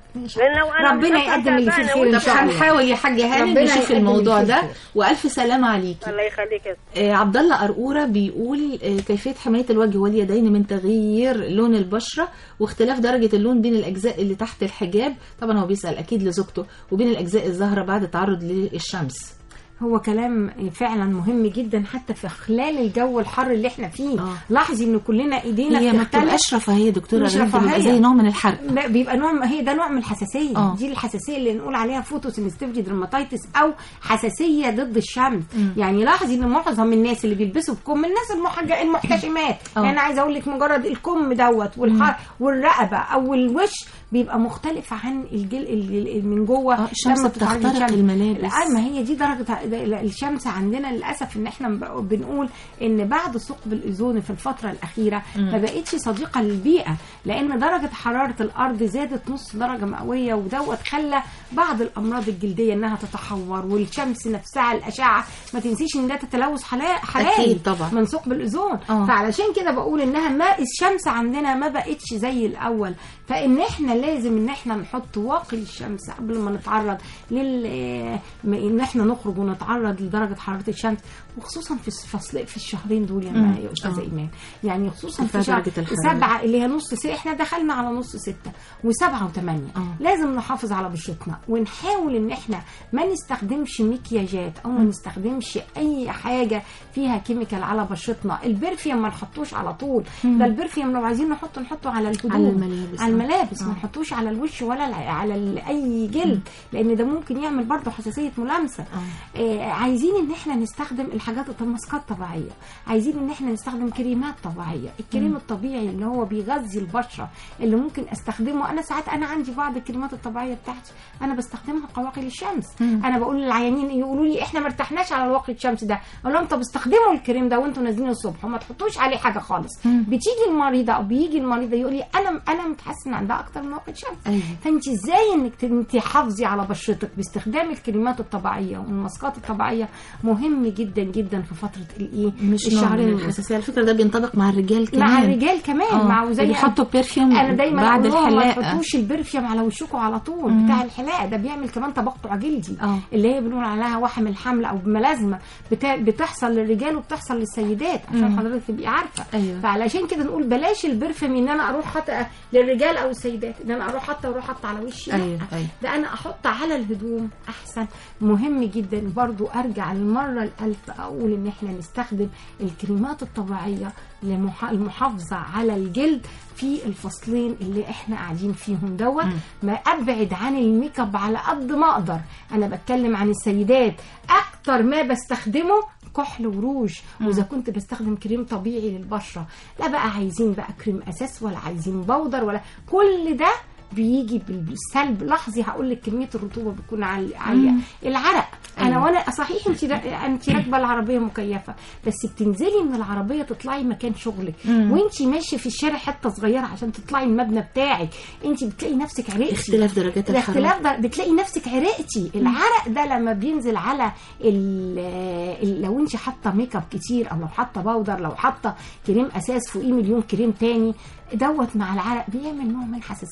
لأن لو أنا ربنا مش أصلاً يقدم اللي فيه تعبانة الخير إن طب شاء الله هنحاول يا حاجه هانم ربنا نشوف يقدم الموضوع اللي فيه ده الخير. والف سلامه عليكي الله يخليك يا آه، عبد الله قرقوره بيقول آه، كيفيه حمايه الوجه واليدين من تغيير لون البشره واختلاف درجه اللون بين الاجزاء اللي تحت الحجاب طبعا هو بيسال اكيد لزوجته وبين الاجزاء الظاهره بعد التعرض للشمس هو كلام فعلا مهم جدا حتى في خلال الجو الحر اللي احنا فيه آه. لاحظي ان كلنا ايدينا هي ما بتختلف. بتبقاش رفاهيه دكتوره مش غريب، بتبقى رفاهية. زي نوع من الحرق لا بيبقى نوع هي ده نوع من الحساسيه آه. دي الحساسيه اللي نقول عليها فوتوسنستيفيتي درماتيتس او حساسيه ضد الشمس مم. يعني لاحظي ان معظم الناس اللي بيلبسوا بكم الناس المحج... المحتشمات آه. يعني انا عايزه اقول لك مجرد الكم دوت والحر والرقبه او الوش بيبقى مختلف عن الجل ال- ال- من جوه آه، الشمس لما بتتعرض بتخترق للشمس. الملابس. لا ما هي دي درجه لا، الشمس عندنا للاسف ان احنا بن- بنقول ان بعد ثقب الاوزون في الفتره الاخيره ما بقتش صديقه للبيئه لان درجه حراره الارض زادت نص درجه مئويه ودوت خلى بعض الامراض الجلديه انها تتحور والشمس نفسها الاشعه ما تنسيش ان ده تلوث حلا- حراري أكيد طبعا. من ثقب الاوزون آه. فعلشان كده بقول انها ما الشمس عندنا ما بقتش زي الاول فان احنا لازم ان احنا نحط واقي الشمس قبل ما نتعرض لل م- ان احنا نخرج ونتعرض لدرجه حراره الشمس وخصوصا في الفصل في الشهرين دول يا, مم. يا استاذه آه. ايمان يعني خصوصا ارتفاع في شهر درجة الحرارة. سبعه اللي هي نص ستة احنا دخلنا على نص ستة وسبعة وثمانية آه. لازم نحافظ على بشرتنا ونحاول ان احنا ما نستخدمش مكياجات او ما نستخدمش اي حاجه فيها كيميكال على بشرتنا البرفيوم ما نحطوش على طول ده البرفيوم لو عايزين نحطه نحطه على الهدوم على الملابس. على الملابس ما آه. نحطوش على الوش ولا الع- على ال- اي جلد لان ده ممكن يعمل برضه حساسيه ملامسه آه عايزين ان احنا نستخدم الحاجات الماسكات طبيعيه عايزين ان احنا نستخدم كريمات طبيعيه الكريم الطبيعي اللي هو بيغذي البشره اللي ممكن استخدمه انا ساعات انا عندي بعض الكريمات الطبيعيه بتاعتي انا بستخدمها قواقي للشمس انا بقول للعيانين يقولوا لي احنا ما ارتحناش على الواقي الشمس ده اقول لهم طب استخدموا الكريم ده وانتوا نازلين الصبح وما تحطوش عليه حاجه خالص بتيجي المريضه او بيجي المريضه يقول لي انا انا متحسن عندها اكتر من واقي الشمس أيوة. فانت ازاي انك ت- انت تحافظي على بشرتك باستخدام الكريمات الطبيعيه والماسكات الطبيعيه مهم جدا جدا في فتره الايه مش نوع من الشهرين الحساسيه على فكره ده بينطبق مع الرجال كمان مع الرجال كمان آه. مع زي بيحطوا بيرفيوم انا دايما بعد أقول لهم ما الحلاقه تحطوش البرفيوم على وشكم على طول مم. بتاع الحلاقه ده بيعمل كمان تبقع جلدي آه. اللي هي بنقول عليها وحم الحمل او ملازمه بتا... بتحصل للرجال وبتحصل للسيدات عشان مم. حضرتك تبقي عارفه أيوة. فعلشان كده نقول بلاش البرفيوم ان انا اروح حاطه للرجال او السيدات ان انا اروح حاطه واروح حاطه على وشي لا. أيوة، أيوة. ده انا احط على الهدوم احسن مهم جدا برضو ارجع للمره الالف اقول ان احنا نستخدم الكريمات الطبيعيه للمحافظه على الجلد في الفصلين اللي احنا قاعدين فيهم دوت ما ابعد عن الميك اب على قد ما اقدر انا بتكلم عن السيدات اكتر ما بستخدمه كحل وروج واذا كنت بستخدم كريم طبيعي للبشره لا بقى عايزين بقى كريم اساس ولا عايزين بودر ولا كل ده بيجي بالسلب لحظي هقول لك كميه الرطوبه بتكون عال- عاليه العرق انا أيوة. وانا صحيح انت را- انت راكبه العربيه مكيفه بس بتنزلي من العربيه تطلعي مكان شغلك مم. وانت ماشيه في الشارع حته صغيره عشان تطلعي المبنى بتاعك انت بتلاقي نفسك عرقتي اختلاف درجات الحراره الاختلاف ده بتلاقي نفسك عرقتي العرق ده لما بينزل على ال ال لو انت حاطه ميك اب كتير او لو حاطه باودر لو حاطه كريم اساس فوقيه مليون كريم تاني دوت مع العرق بيعمل نوع من حساسيه الملامسه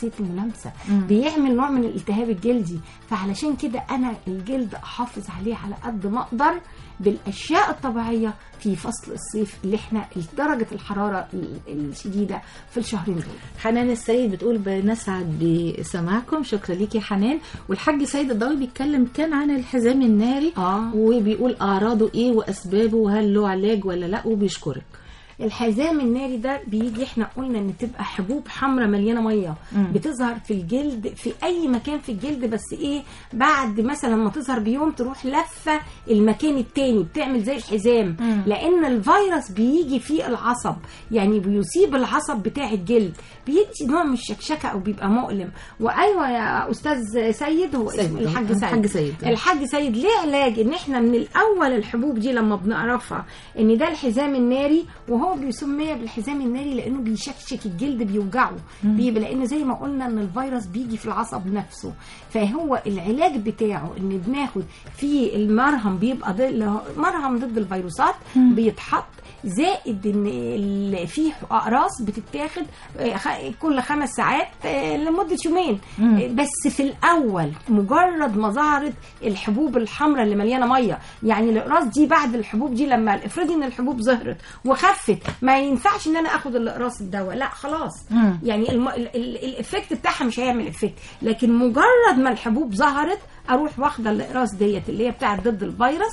لمسه مم. بيعمل نوع من الالتهاب الجلدي فعلشان كده انا الجلد احافظ عليه على قد ما اقدر بالاشياء الطبيعيه في فصل الصيف اللي احنا درجه الحراره ال- الشديده في الشهرين دول حنان السيد بتقول بنسعد بسماعكم شكرا ليكي يا حنان والحاج سيد الضوي بيتكلم كان عن الحزام الناري اه وبيقول اعراضه ايه واسبابه وهل له علاج ولا لا وبيشكرك الحزام الناري ده بيجي احنا قلنا ان تبقى حبوب حمراء مليانه ميه مم. بتظهر في الجلد في اي مكان في الجلد بس ايه بعد مثلا ما تظهر بيوم تروح لفه المكان التاني بتعمل زي الحزام مم. لان الفيروس بيجي في العصب يعني بيصيب العصب بتاع الجلد بيدي نوع من الشكشكه او بيبقى مؤلم وايوه يا استاذ سيد هو سيد، اسمه الحاج سيد الحاج سيد. الحاج سيد ليه علاج ان احنا من الاول الحبوب دي لما بنعرفها ان ده الحزام الناري وهو بيسمى بالحزام الناري لانه بيشكشك الجلد بيوجعه بيبقى لان زي ما قلنا ان الفيروس بيجي في العصب نفسه فهو العلاج بتاعه ان بناخد في المرهم بيبقى ضد مرهم ضد الفيروسات بيتحط زائد ان ال- في اقراص بتتاخد آه، خ- كل خمس ساعات آه، لمده يومين مم. آه، بس في الاول مجرد ما ظهرت الحبوب الحمراء اللي مليانه ميه يعني الاقراص دي بعد الحبوب دي لما افرضي ان الحبوب ظهرت وخفت ما ينفعش ان انا اخد الاقراص الدواء لا خلاص مم. يعني الم... ال... ال... الافكت بتاعها مش هيعمل افكت لكن مجرد ما الحبوب ظهرت اروح واخده الاقراص ديت اللي هي بتاعت ضد الفيروس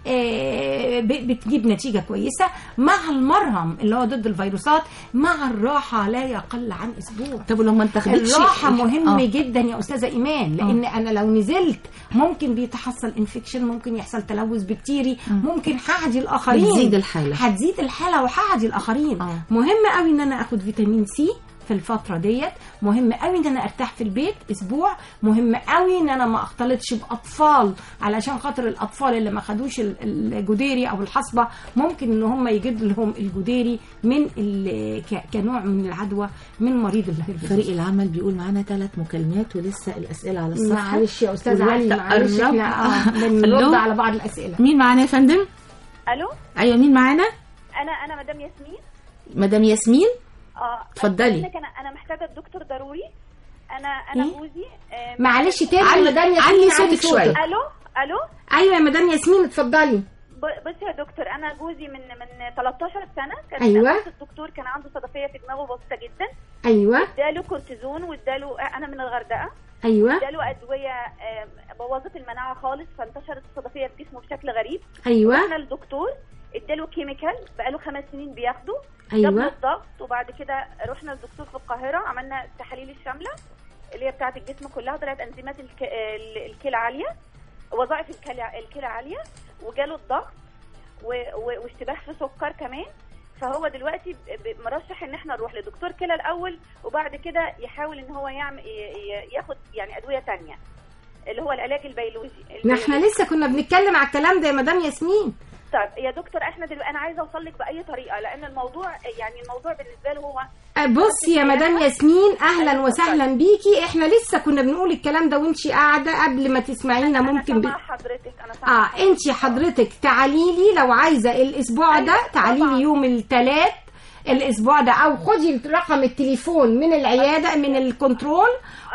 آه، ب- بتجيب نتيجه كويسه مع المرهم اللي هو ضد الفيروسات مع الراحه لا يقل عن اسبوع طب ولما انت تاخديش الراحة مهمة آه. جدا يا أستاذة إيمان لأن أنا لو نزلت ممكن بيتحصل انفكشن ممكن يحصل تلوث بكتيري ممكن هعدي الآخرين بتزيد الحالة. هتزيد الحالة وهعدي الآخرين آه. مهم قوي إن أنا آخد فيتامين سي في الفترة ديت مهم قوي ان انا ارتاح في البيت اسبوع مهم قوي ان انا ما اختلطش باطفال علشان خاطر الاطفال اللي ما خدوش ال- الجديري او الحصبة ممكن ان هم يجد لهم الجديري من ال- ك- كنوع من العدوى من مريض الهربس فريق العمل بيقول معانا ثلاث مكالمات ولسه الاسئله على الصفحه معلش يا استاذ والوقت علي معلش قرب. احنا آه، ألو؟ بنرد على بعض الاسئله مين معانا يا فندم الو ايوه مين معانا انا انا مدام ياسمين مدام ياسمين اه اتفضلي. أقول لك انا انا محتاجه الدكتور ضروري انا انا إيه؟ جوزي آه، معلش تاني علي- يا مدام ياسمين علي علي صوتك شوية. الو الو ايوه يا مدام ياسمين اتفضلي ب- بصي يا دكتور انا جوزي من من 13 سنه كان أيوة. أساس الدكتور كان عنده صدفيه في دماغه بسيطه جدا ايوه اداله كورتيزون واداله انا من الغردقه ايوه اداله ادويه آه، بوظت المناعه خالص فانتشرت الصدفيه في جسمه بشكل غريب ايوه رحنا للدكتور اداله كيميكال بقاله خمس سنين بياخده أيوة. جاب له الضغط وبعد كده رحنا للدكتور في القاهره عملنا التحاليل الشامله اللي هي بتاعه الجسم كلها طلعت انزيمات الك... ال- الكلى عاليه وظائف الكلى الكلى عاليه وجاله الضغط و... و... واشتباه في سكر كمان فهو دلوقتي ب- ب- مرشح ان احنا نروح لدكتور كلى الاول وبعد كده يحاول ان هو يعمل ي- ي- ياخد يعني ادويه تانية اللي هو العلاج البيولوجي ما احنا لسه كنا بنتكلم على الكلام ده يا مدام ياسمين طيب يا دكتور احنا دلوقتي انا عايزه اوصل لك باي طريقه لان الموضوع يعني الموضوع بالنسبه له هو أه، بصي يا مدام ياسمين اهلا وسهلا بيكي احنا لسه كنا بنقول الكلام ده وانتي قاعده قبل ما تسمعينا ممكن ب... سامعه حضرتك انا سامعه اه انتي حضرتك تعالي لي لو عايزه الاسبوع ده أيوة، تعالي طبعاً. لي يوم الثلاث الاسبوع ده او خدي رقم التليفون من العياده من الكنترول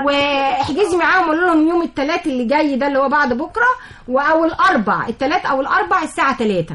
واحجزي معاهم قولوا لهم يوم الثلاث اللي جاي ده اللي هو بعد بكره و- او الاربع الثلاث او الاربع الساعه 3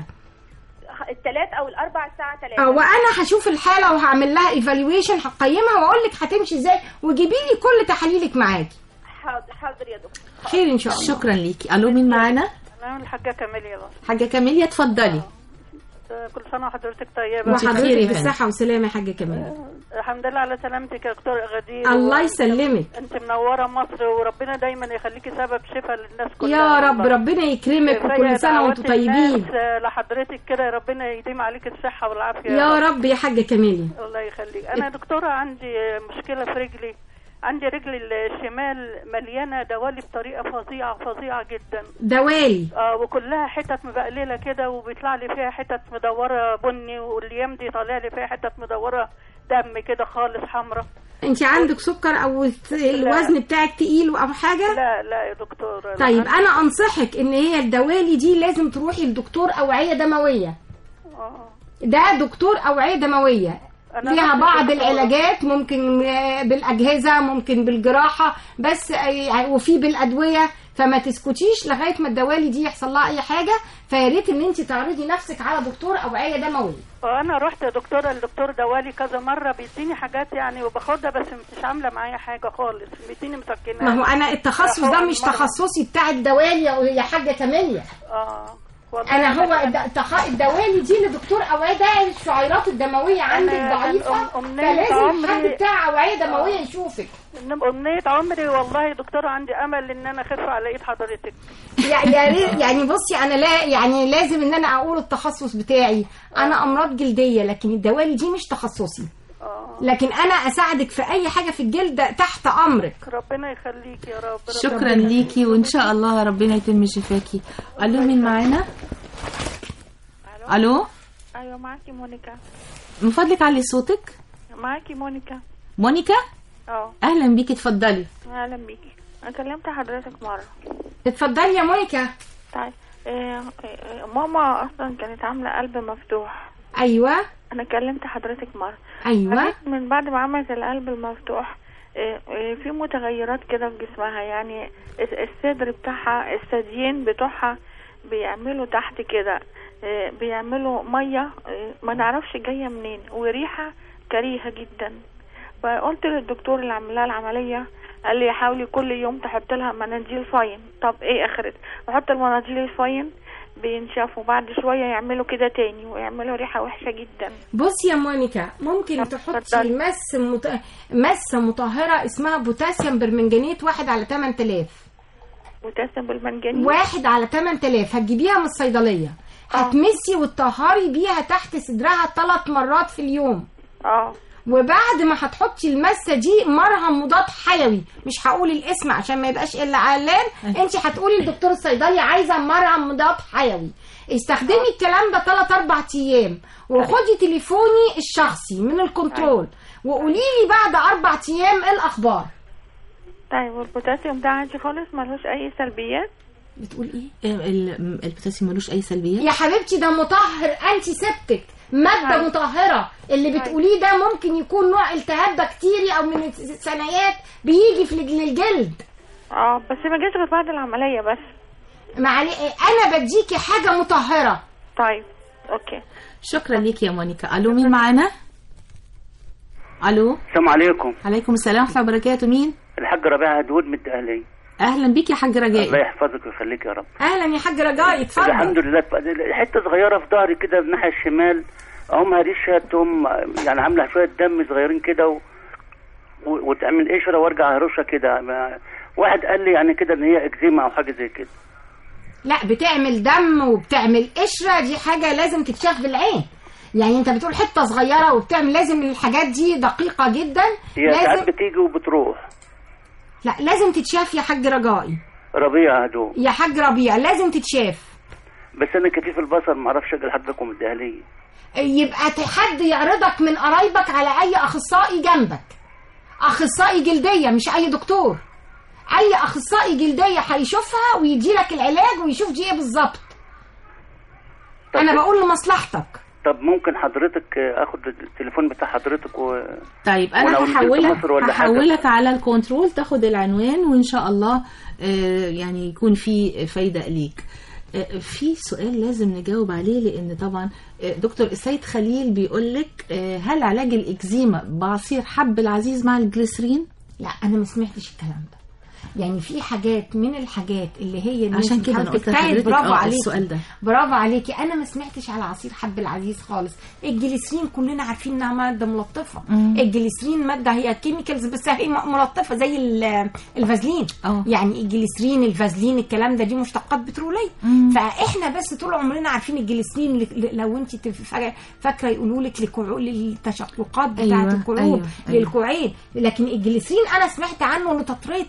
الثلاث او الاربع الساعه 3 اه وانا هشوف الحاله وهعمل لها ايفالويشن هقيمها واقول لك هتمشي ازاي وجيبي لي كل تحاليلك معاكي حاضر حاضر يا دكتور خير ان شاء الله شكرا ليكي الو مين معانا انا الحاجه كاميليا بس حاجه كاميليا اتفضلي آه، كل سنه وحضرتك طيبه وحضرتك وحضرتك خير يا بالصحه والسلامه يا حاجه كمان الحمد لله على سلامتك يا دكتور غدير الله و- يسلمك انت منوره مصر وربنا دايما يخليكي سبب شفاء للناس كلها يا رب والله. ربنا يكرمك كفاية وكل سنه دعوات وانتم طيبين الناس، آه، لحضرتك كده ربنا يديم عليك الصحه والعافيه يا رب يا حاجه كاميليا الله يخليك انا دكتوره عندي مشكله في رجلي عندي رجلي الشمال مليانه دوالي بطريقه فظيعه فظيعه جدا دوالي اه وكلها حتت مبقلله كده وبيطلع لي فيها حتت مدوره بني والايام دي طالع لي فيها حتت مدوره دم كده خالص حمراء انت عندك سكر او الت- الوزن بتاعك تقيل او حاجه لا لا يا دكتور طيب انا انصحك ان هي الدوالي دي لازم تروحي لدكتور اوعيه دمويه اه ده دكتور اوعيه دمويه أنا فيها رحت بعض للدكتورة. العلاجات ممكن آه، بالاجهزه ممكن بالجراحه بس آه، وفي بالادويه فما تسكتيش لغايه ما الدوالي دي يحصل لها اي حاجه فيا ريت ان انت تعرضي نفسك على دكتور اوعيه دمويه وانا رحت دكتوره الدكتور دوالي كذا مره بيديني حاجات يعني وباخدها بس مش عامله معايا حاجه خالص بيديني مسكنات ما هو انا التخصص ده حقن مش مرة. تخصصي بتاع الدوالي يا يا حاجه كاميليا اه والله انا هو الد- التخ- الدوالي دي لدكتور اوعيه ده الشعيرات الدمويه عندك أنا ضعيفه أم- أمنية فلازم عمري- حد بتاع اوعيه دمويه يشوفك أمنية عمري والله يا دكتورة عندي أمل إن أنا أخف على إيد حضرتك يا يا ريت يعني بصي انا لا يعني لازم ان انا اقول التخصص بتاعي انا امراض جلديه لكن الدوالي دي مش تخصصي لكن انا اساعدك في اي حاجه في الجلد تحت امرك ربنا يخليك يا رب شكرا ليكي وان شاء الله ربنا يتم شفاكي الو مين معانا الو ايوه معاكي مونيكا من فضلك علي صوتك معاكي مونيكا مونيكا اه اهلا بيكي اتفضلي اهلا بيكي انا كلمت حضرتك مره اتفضلي يا مونيكا طيب إيه إيه ماما اصلا كانت عامله قلب مفتوح ايوه انا كلمت حضرتك مره ايوه حسيت من بعد ما عملت القلب المفتوح إيه إيه في متغيرات كده في جسمها يعني الس- الصدر بتاعها الثديين بتوعها بيعملوا تحت كده إيه بيعملوا ميه إيه ما نعرفش جايه منين وريحه كريهه جدا فقلت للدكتور اللي عامل لها العمليه قال لي حاولي كل يوم تحط لها مناديل فاين طب ايه اخرت بحط المناديل الفاين بينشفوا بعد شويه يعملوا كده تاني ويعملوا ريحه وحشه جدا بصي يا مونيكا ممكن تحطي مس مت... مسه مطهره اسمها بوتاسيوم برمنجانيت واحد على 8000 بوتاسيوم بالمنجنيز واحد على 8000 هتجيبيها من الصيدليه هتمسي وتطهري بيها تحت صدرها ثلاث مرات في اليوم اه وبعد ما هتحطي المسه دي مرهم مضاد حيوي مش هقول الاسم عشان ما يبقاش الا علان انت هتقولي للدكتور الصيدلي عايزه مرهم مضاد حيوي استخدمي الكلام ده 3 4 ايام وخدي تليفوني الشخصي من الكنترول وقولي لي بعد اربع ايام ايه الاخبار طيب والبوتاسيوم ده عندي خالص ملوش اي سلبيات بتقول ايه ال- البوتاسيوم ملوش اي سلبيات يا حبيبتي ده مطهر انتي سيبتك ماده طيب. مطهره اللي بتقوليه ده ممكن يكون نوع التهاب بكتيري او من الثنايات بيجي في الج- الجلد اه بس ما جاش غير بعد العمليه بس معلي انا بديكي حاجه مطهره طيب اوكي شكرا ليكي يا مونيكا الو مين معانا الو السلام عليكم عليكم السلام ورحمه الله وبركاته مين الحاج ربيع هدود من الدقهلية اهلا بيك يا حاج الله رجائي يحفظك ويخليك يا رب اهلا يا حاج رجائي اتفضل الحمد لله حته صغيره في ظهري كده الناحيه الشمال اقوم هريشها تقوم يعني عامله شويه دم صغيرين كده و... و... وتعمل قشره وارجع هرشها كده ما... واحد قال لي يعني كده ان هي اكزيما او حاجه زي كده لا بتعمل دم وبتعمل قشره دي حاجه لازم تتشاف بالعين يعني انت بتقول حته صغيره وبتعمل لازم الحاجات دي دقيقه جدا هي ساعات لازم بتيجي وبتروح لا لازم تتشاف يا حاج رجائي ربيع هدوء يا حاج ربيع لازم تتشاف بس انا كفيف البصر ما اعرفش اجي لحضرتكم الدهليه يبقى ت- حد يعرضك من قرايبك على اي اخصائي جنبك اخصائي جلديه مش اي دكتور اي اخصائي جلديه هيشوفها ويدي لك العلاج ويشوف دي ايه بالظبط انا بقول لمصلحتك طب ممكن حضرتك اخد التليفون بتاع حضرتك و... طيب وأنا انا ولدت هحولك مصر ولا حاجة؟ هحولك على الكنترول تاخد العنوان وان شاء الله آه، يعني يكون في فايده ليك آه، في سؤال لازم نجاوب عليه لان طبعا آه، دكتور السيد خليل بيقول لك آه، هل علاج الاكزيما بعصير حب العزيز مع الجليسرين لا انا ما سمعتش الكلام ده يعني في حاجات من الحاجات اللي هي الناس عشان كده انا بتحاول قلت تجتهد، لحضرتك برافو اه عليكي السؤال ده برافو عليكي انا ما سمعتش على عصير حب العزيز خالص الجليسرين كلنا عارفين انها ماده ملطفه مم. الجليسرين ماده هي كيميكالز بس هي م- ملطفه زي ال- الفازلين اه. يعني الجليسرين الفازلين الكلام ده دي مشتقات بتروليه مم. فاحنا بس طول عمرنا عارفين الجليسرين ل- ل- لو انت تف- فاكرة- فاكره يقولوا لك لكعو- للتشققات بتاعه أيوة، القلوب أيوة، أيوة. للكوعين لكن الجليسرين انا سمعت عنه لتطريه الجلد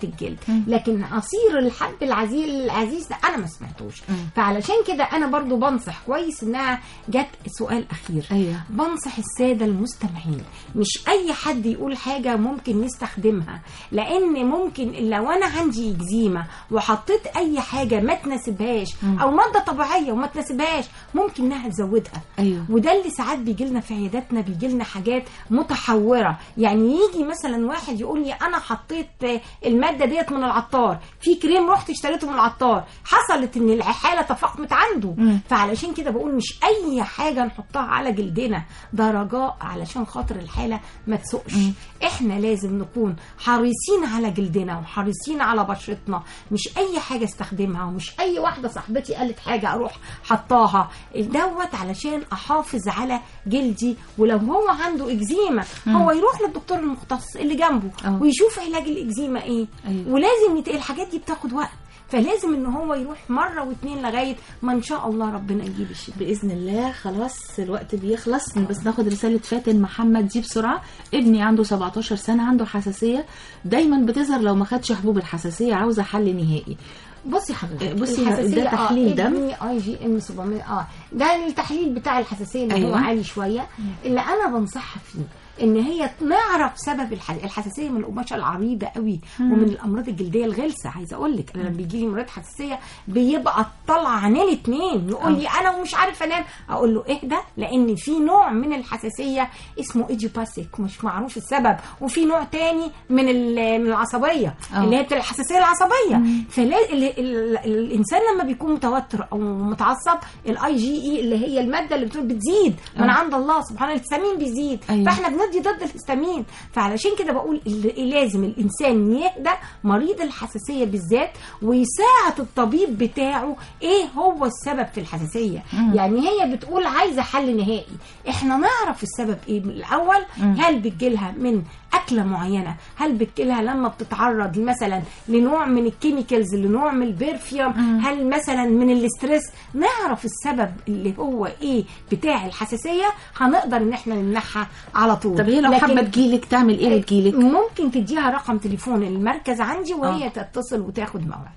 لكن عصير الحب العزيز العزيز ده انا ما سمعتوش فعلشان كده انا برضو بنصح كويس انها جت سؤال اخير ايوه بنصح الساده المستمعين مش اي حد يقول حاجه ممكن نستخدمها لان ممكن لو انا عندي اكزيما وحطيت اي حاجه ما تناسبهاش او ماده طبيعيه وما تناسبهاش ممكن انها تزودها ايوه وده اللي ساعات بيجي لنا في عياداتنا بيجي لنا حاجات متحوره يعني يجي مثلا واحد يقول لي انا حطيت آه، الماده ديت من العطار في كريم رحت اشتريته من العطار حصلت ان الحاله تفاقمت عنده مم. فعلشان كده بقول مش اي حاجه نحطها على جلدنا ده رجاء علشان خاطر الحاله ما تسوقش احنا لازم نكون حريصين على جلدنا وحريصين على بشرتنا مش اي حاجه استخدمها ومش اي واحده صاحبتي قالت حاجه اروح حطاها دوت علشان احافظ على جلدي ولو هو عنده اكزيما هو يروح للدكتور المختص اللي جنبه أه. ويشوف علاج الاكزيما ايه أيوة. ولازم يت... الحاجات دي بتاخد وقت فلازم ان هو يروح مره واتنين لغايه ما ان شاء الله ربنا يجيب الشفاء باذن الله خلاص الوقت بيخلص بس ناخد رساله فاتن محمد دي بسرعه ابني عنده 17 سنه عنده حساسيه دايما بتظهر لو ما خدش حبوب الحساسيه عاوزه حل نهائي بصي حضرتك بصي الحساسية، ده تحليل دم ابني اي جي ام 700 اه ده التحليل بتاع الحساسيه اللي أيوة. هو عالي شويه اللي انا بنصحها فيه ان هي نعرف سبب الح- الحساسيه من القماشه العريضه قوي مم. ومن الامراض الجلديه الغلسه عايزه اقول لك انا لما بيجي لي مريض حساسيه بيبقى طالع عينيه الاثنين يقول لي انا ومش عارف انام اقول له اهدى لان في نوع من الحساسيه اسمه ايديوباسيك مش معروف السبب وفي نوع تاني من ال- من العصبيه آه. اللي هي بتاع الحساسيه العصبيه فلا ال- ال- الانسان لما بيكون متوتر او متعصب الاي جي اي اللي هي الماده اللي بتقول بتزيد من آه. عند الله سبحانه الهستامين بيزيد أيوة. فاحنا بندي ضد الهستامين فعلشان كده بقول ال- لازم الانسان يهدى مريض الحساسيه بالذات ويساعد الطبيب بتاعه ايه هو السبب في الحساسيه مم. يعني هي بتقول عايزه حل نهائي احنا نعرف السبب ايه من الاول مم. هل بتجيلها من اكله معينه هل بتجيلها لما بتتعرض مثلا لنوع من الكيميكالز لنوع من البرفيوم هل مثلا من الاسترس نعرف السبب اللي هو ايه بتاع الحساسيه هنقدر ان احنا نمنعها على طول طب هي لو لكن حابه تجيلك تعمل ايه وتجيلك ممكن تديها رقم تليفون المركز عندي وهي تتصل وتاخد موعد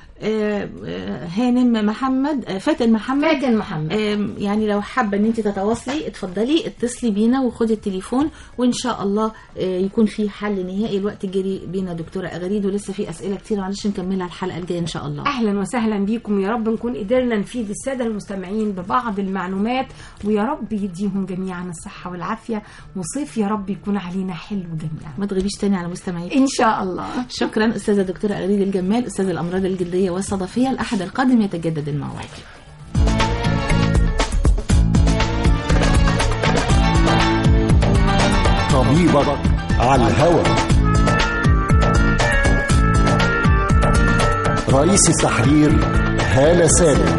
آه، آه، هانم محمد آه، فاتن محمد فاتن محمد. آه، يعني لو حابه ان انت تتواصلي اتفضلي اتصلي بينا وخدي التليفون وان شاء الله آه، يكون في حل نهائي الوقت جري بينا دكتوره اغريد ولسه في اسئله كتير معلش نكملها الحلقه الجايه ان شاء الله اهلا وسهلا بيكم يا رب نكون قدرنا نفيد الساده المستمعين ببعض المعلومات ويا رب يديهم جميعا الصحه والعافيه وصيف يا رب يكون علينا حلو جميعا ما تغيبيش تاني على مستمعيك ان شاء الله شكرا استاذه دكتوره اغريد الجمال استاذ الامراض الجلديه والصدفيه الاحد القادم يتجدد الموعد طبيبك على الهوى رئيس التحرير هالة سالم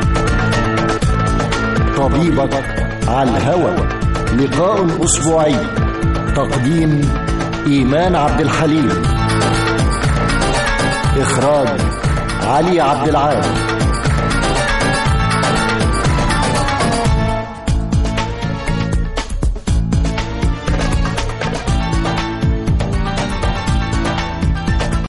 طبيبك على الهوى لقاء أسبوعي تقديم إيمان عبد الحليم إخراج علي عبد العال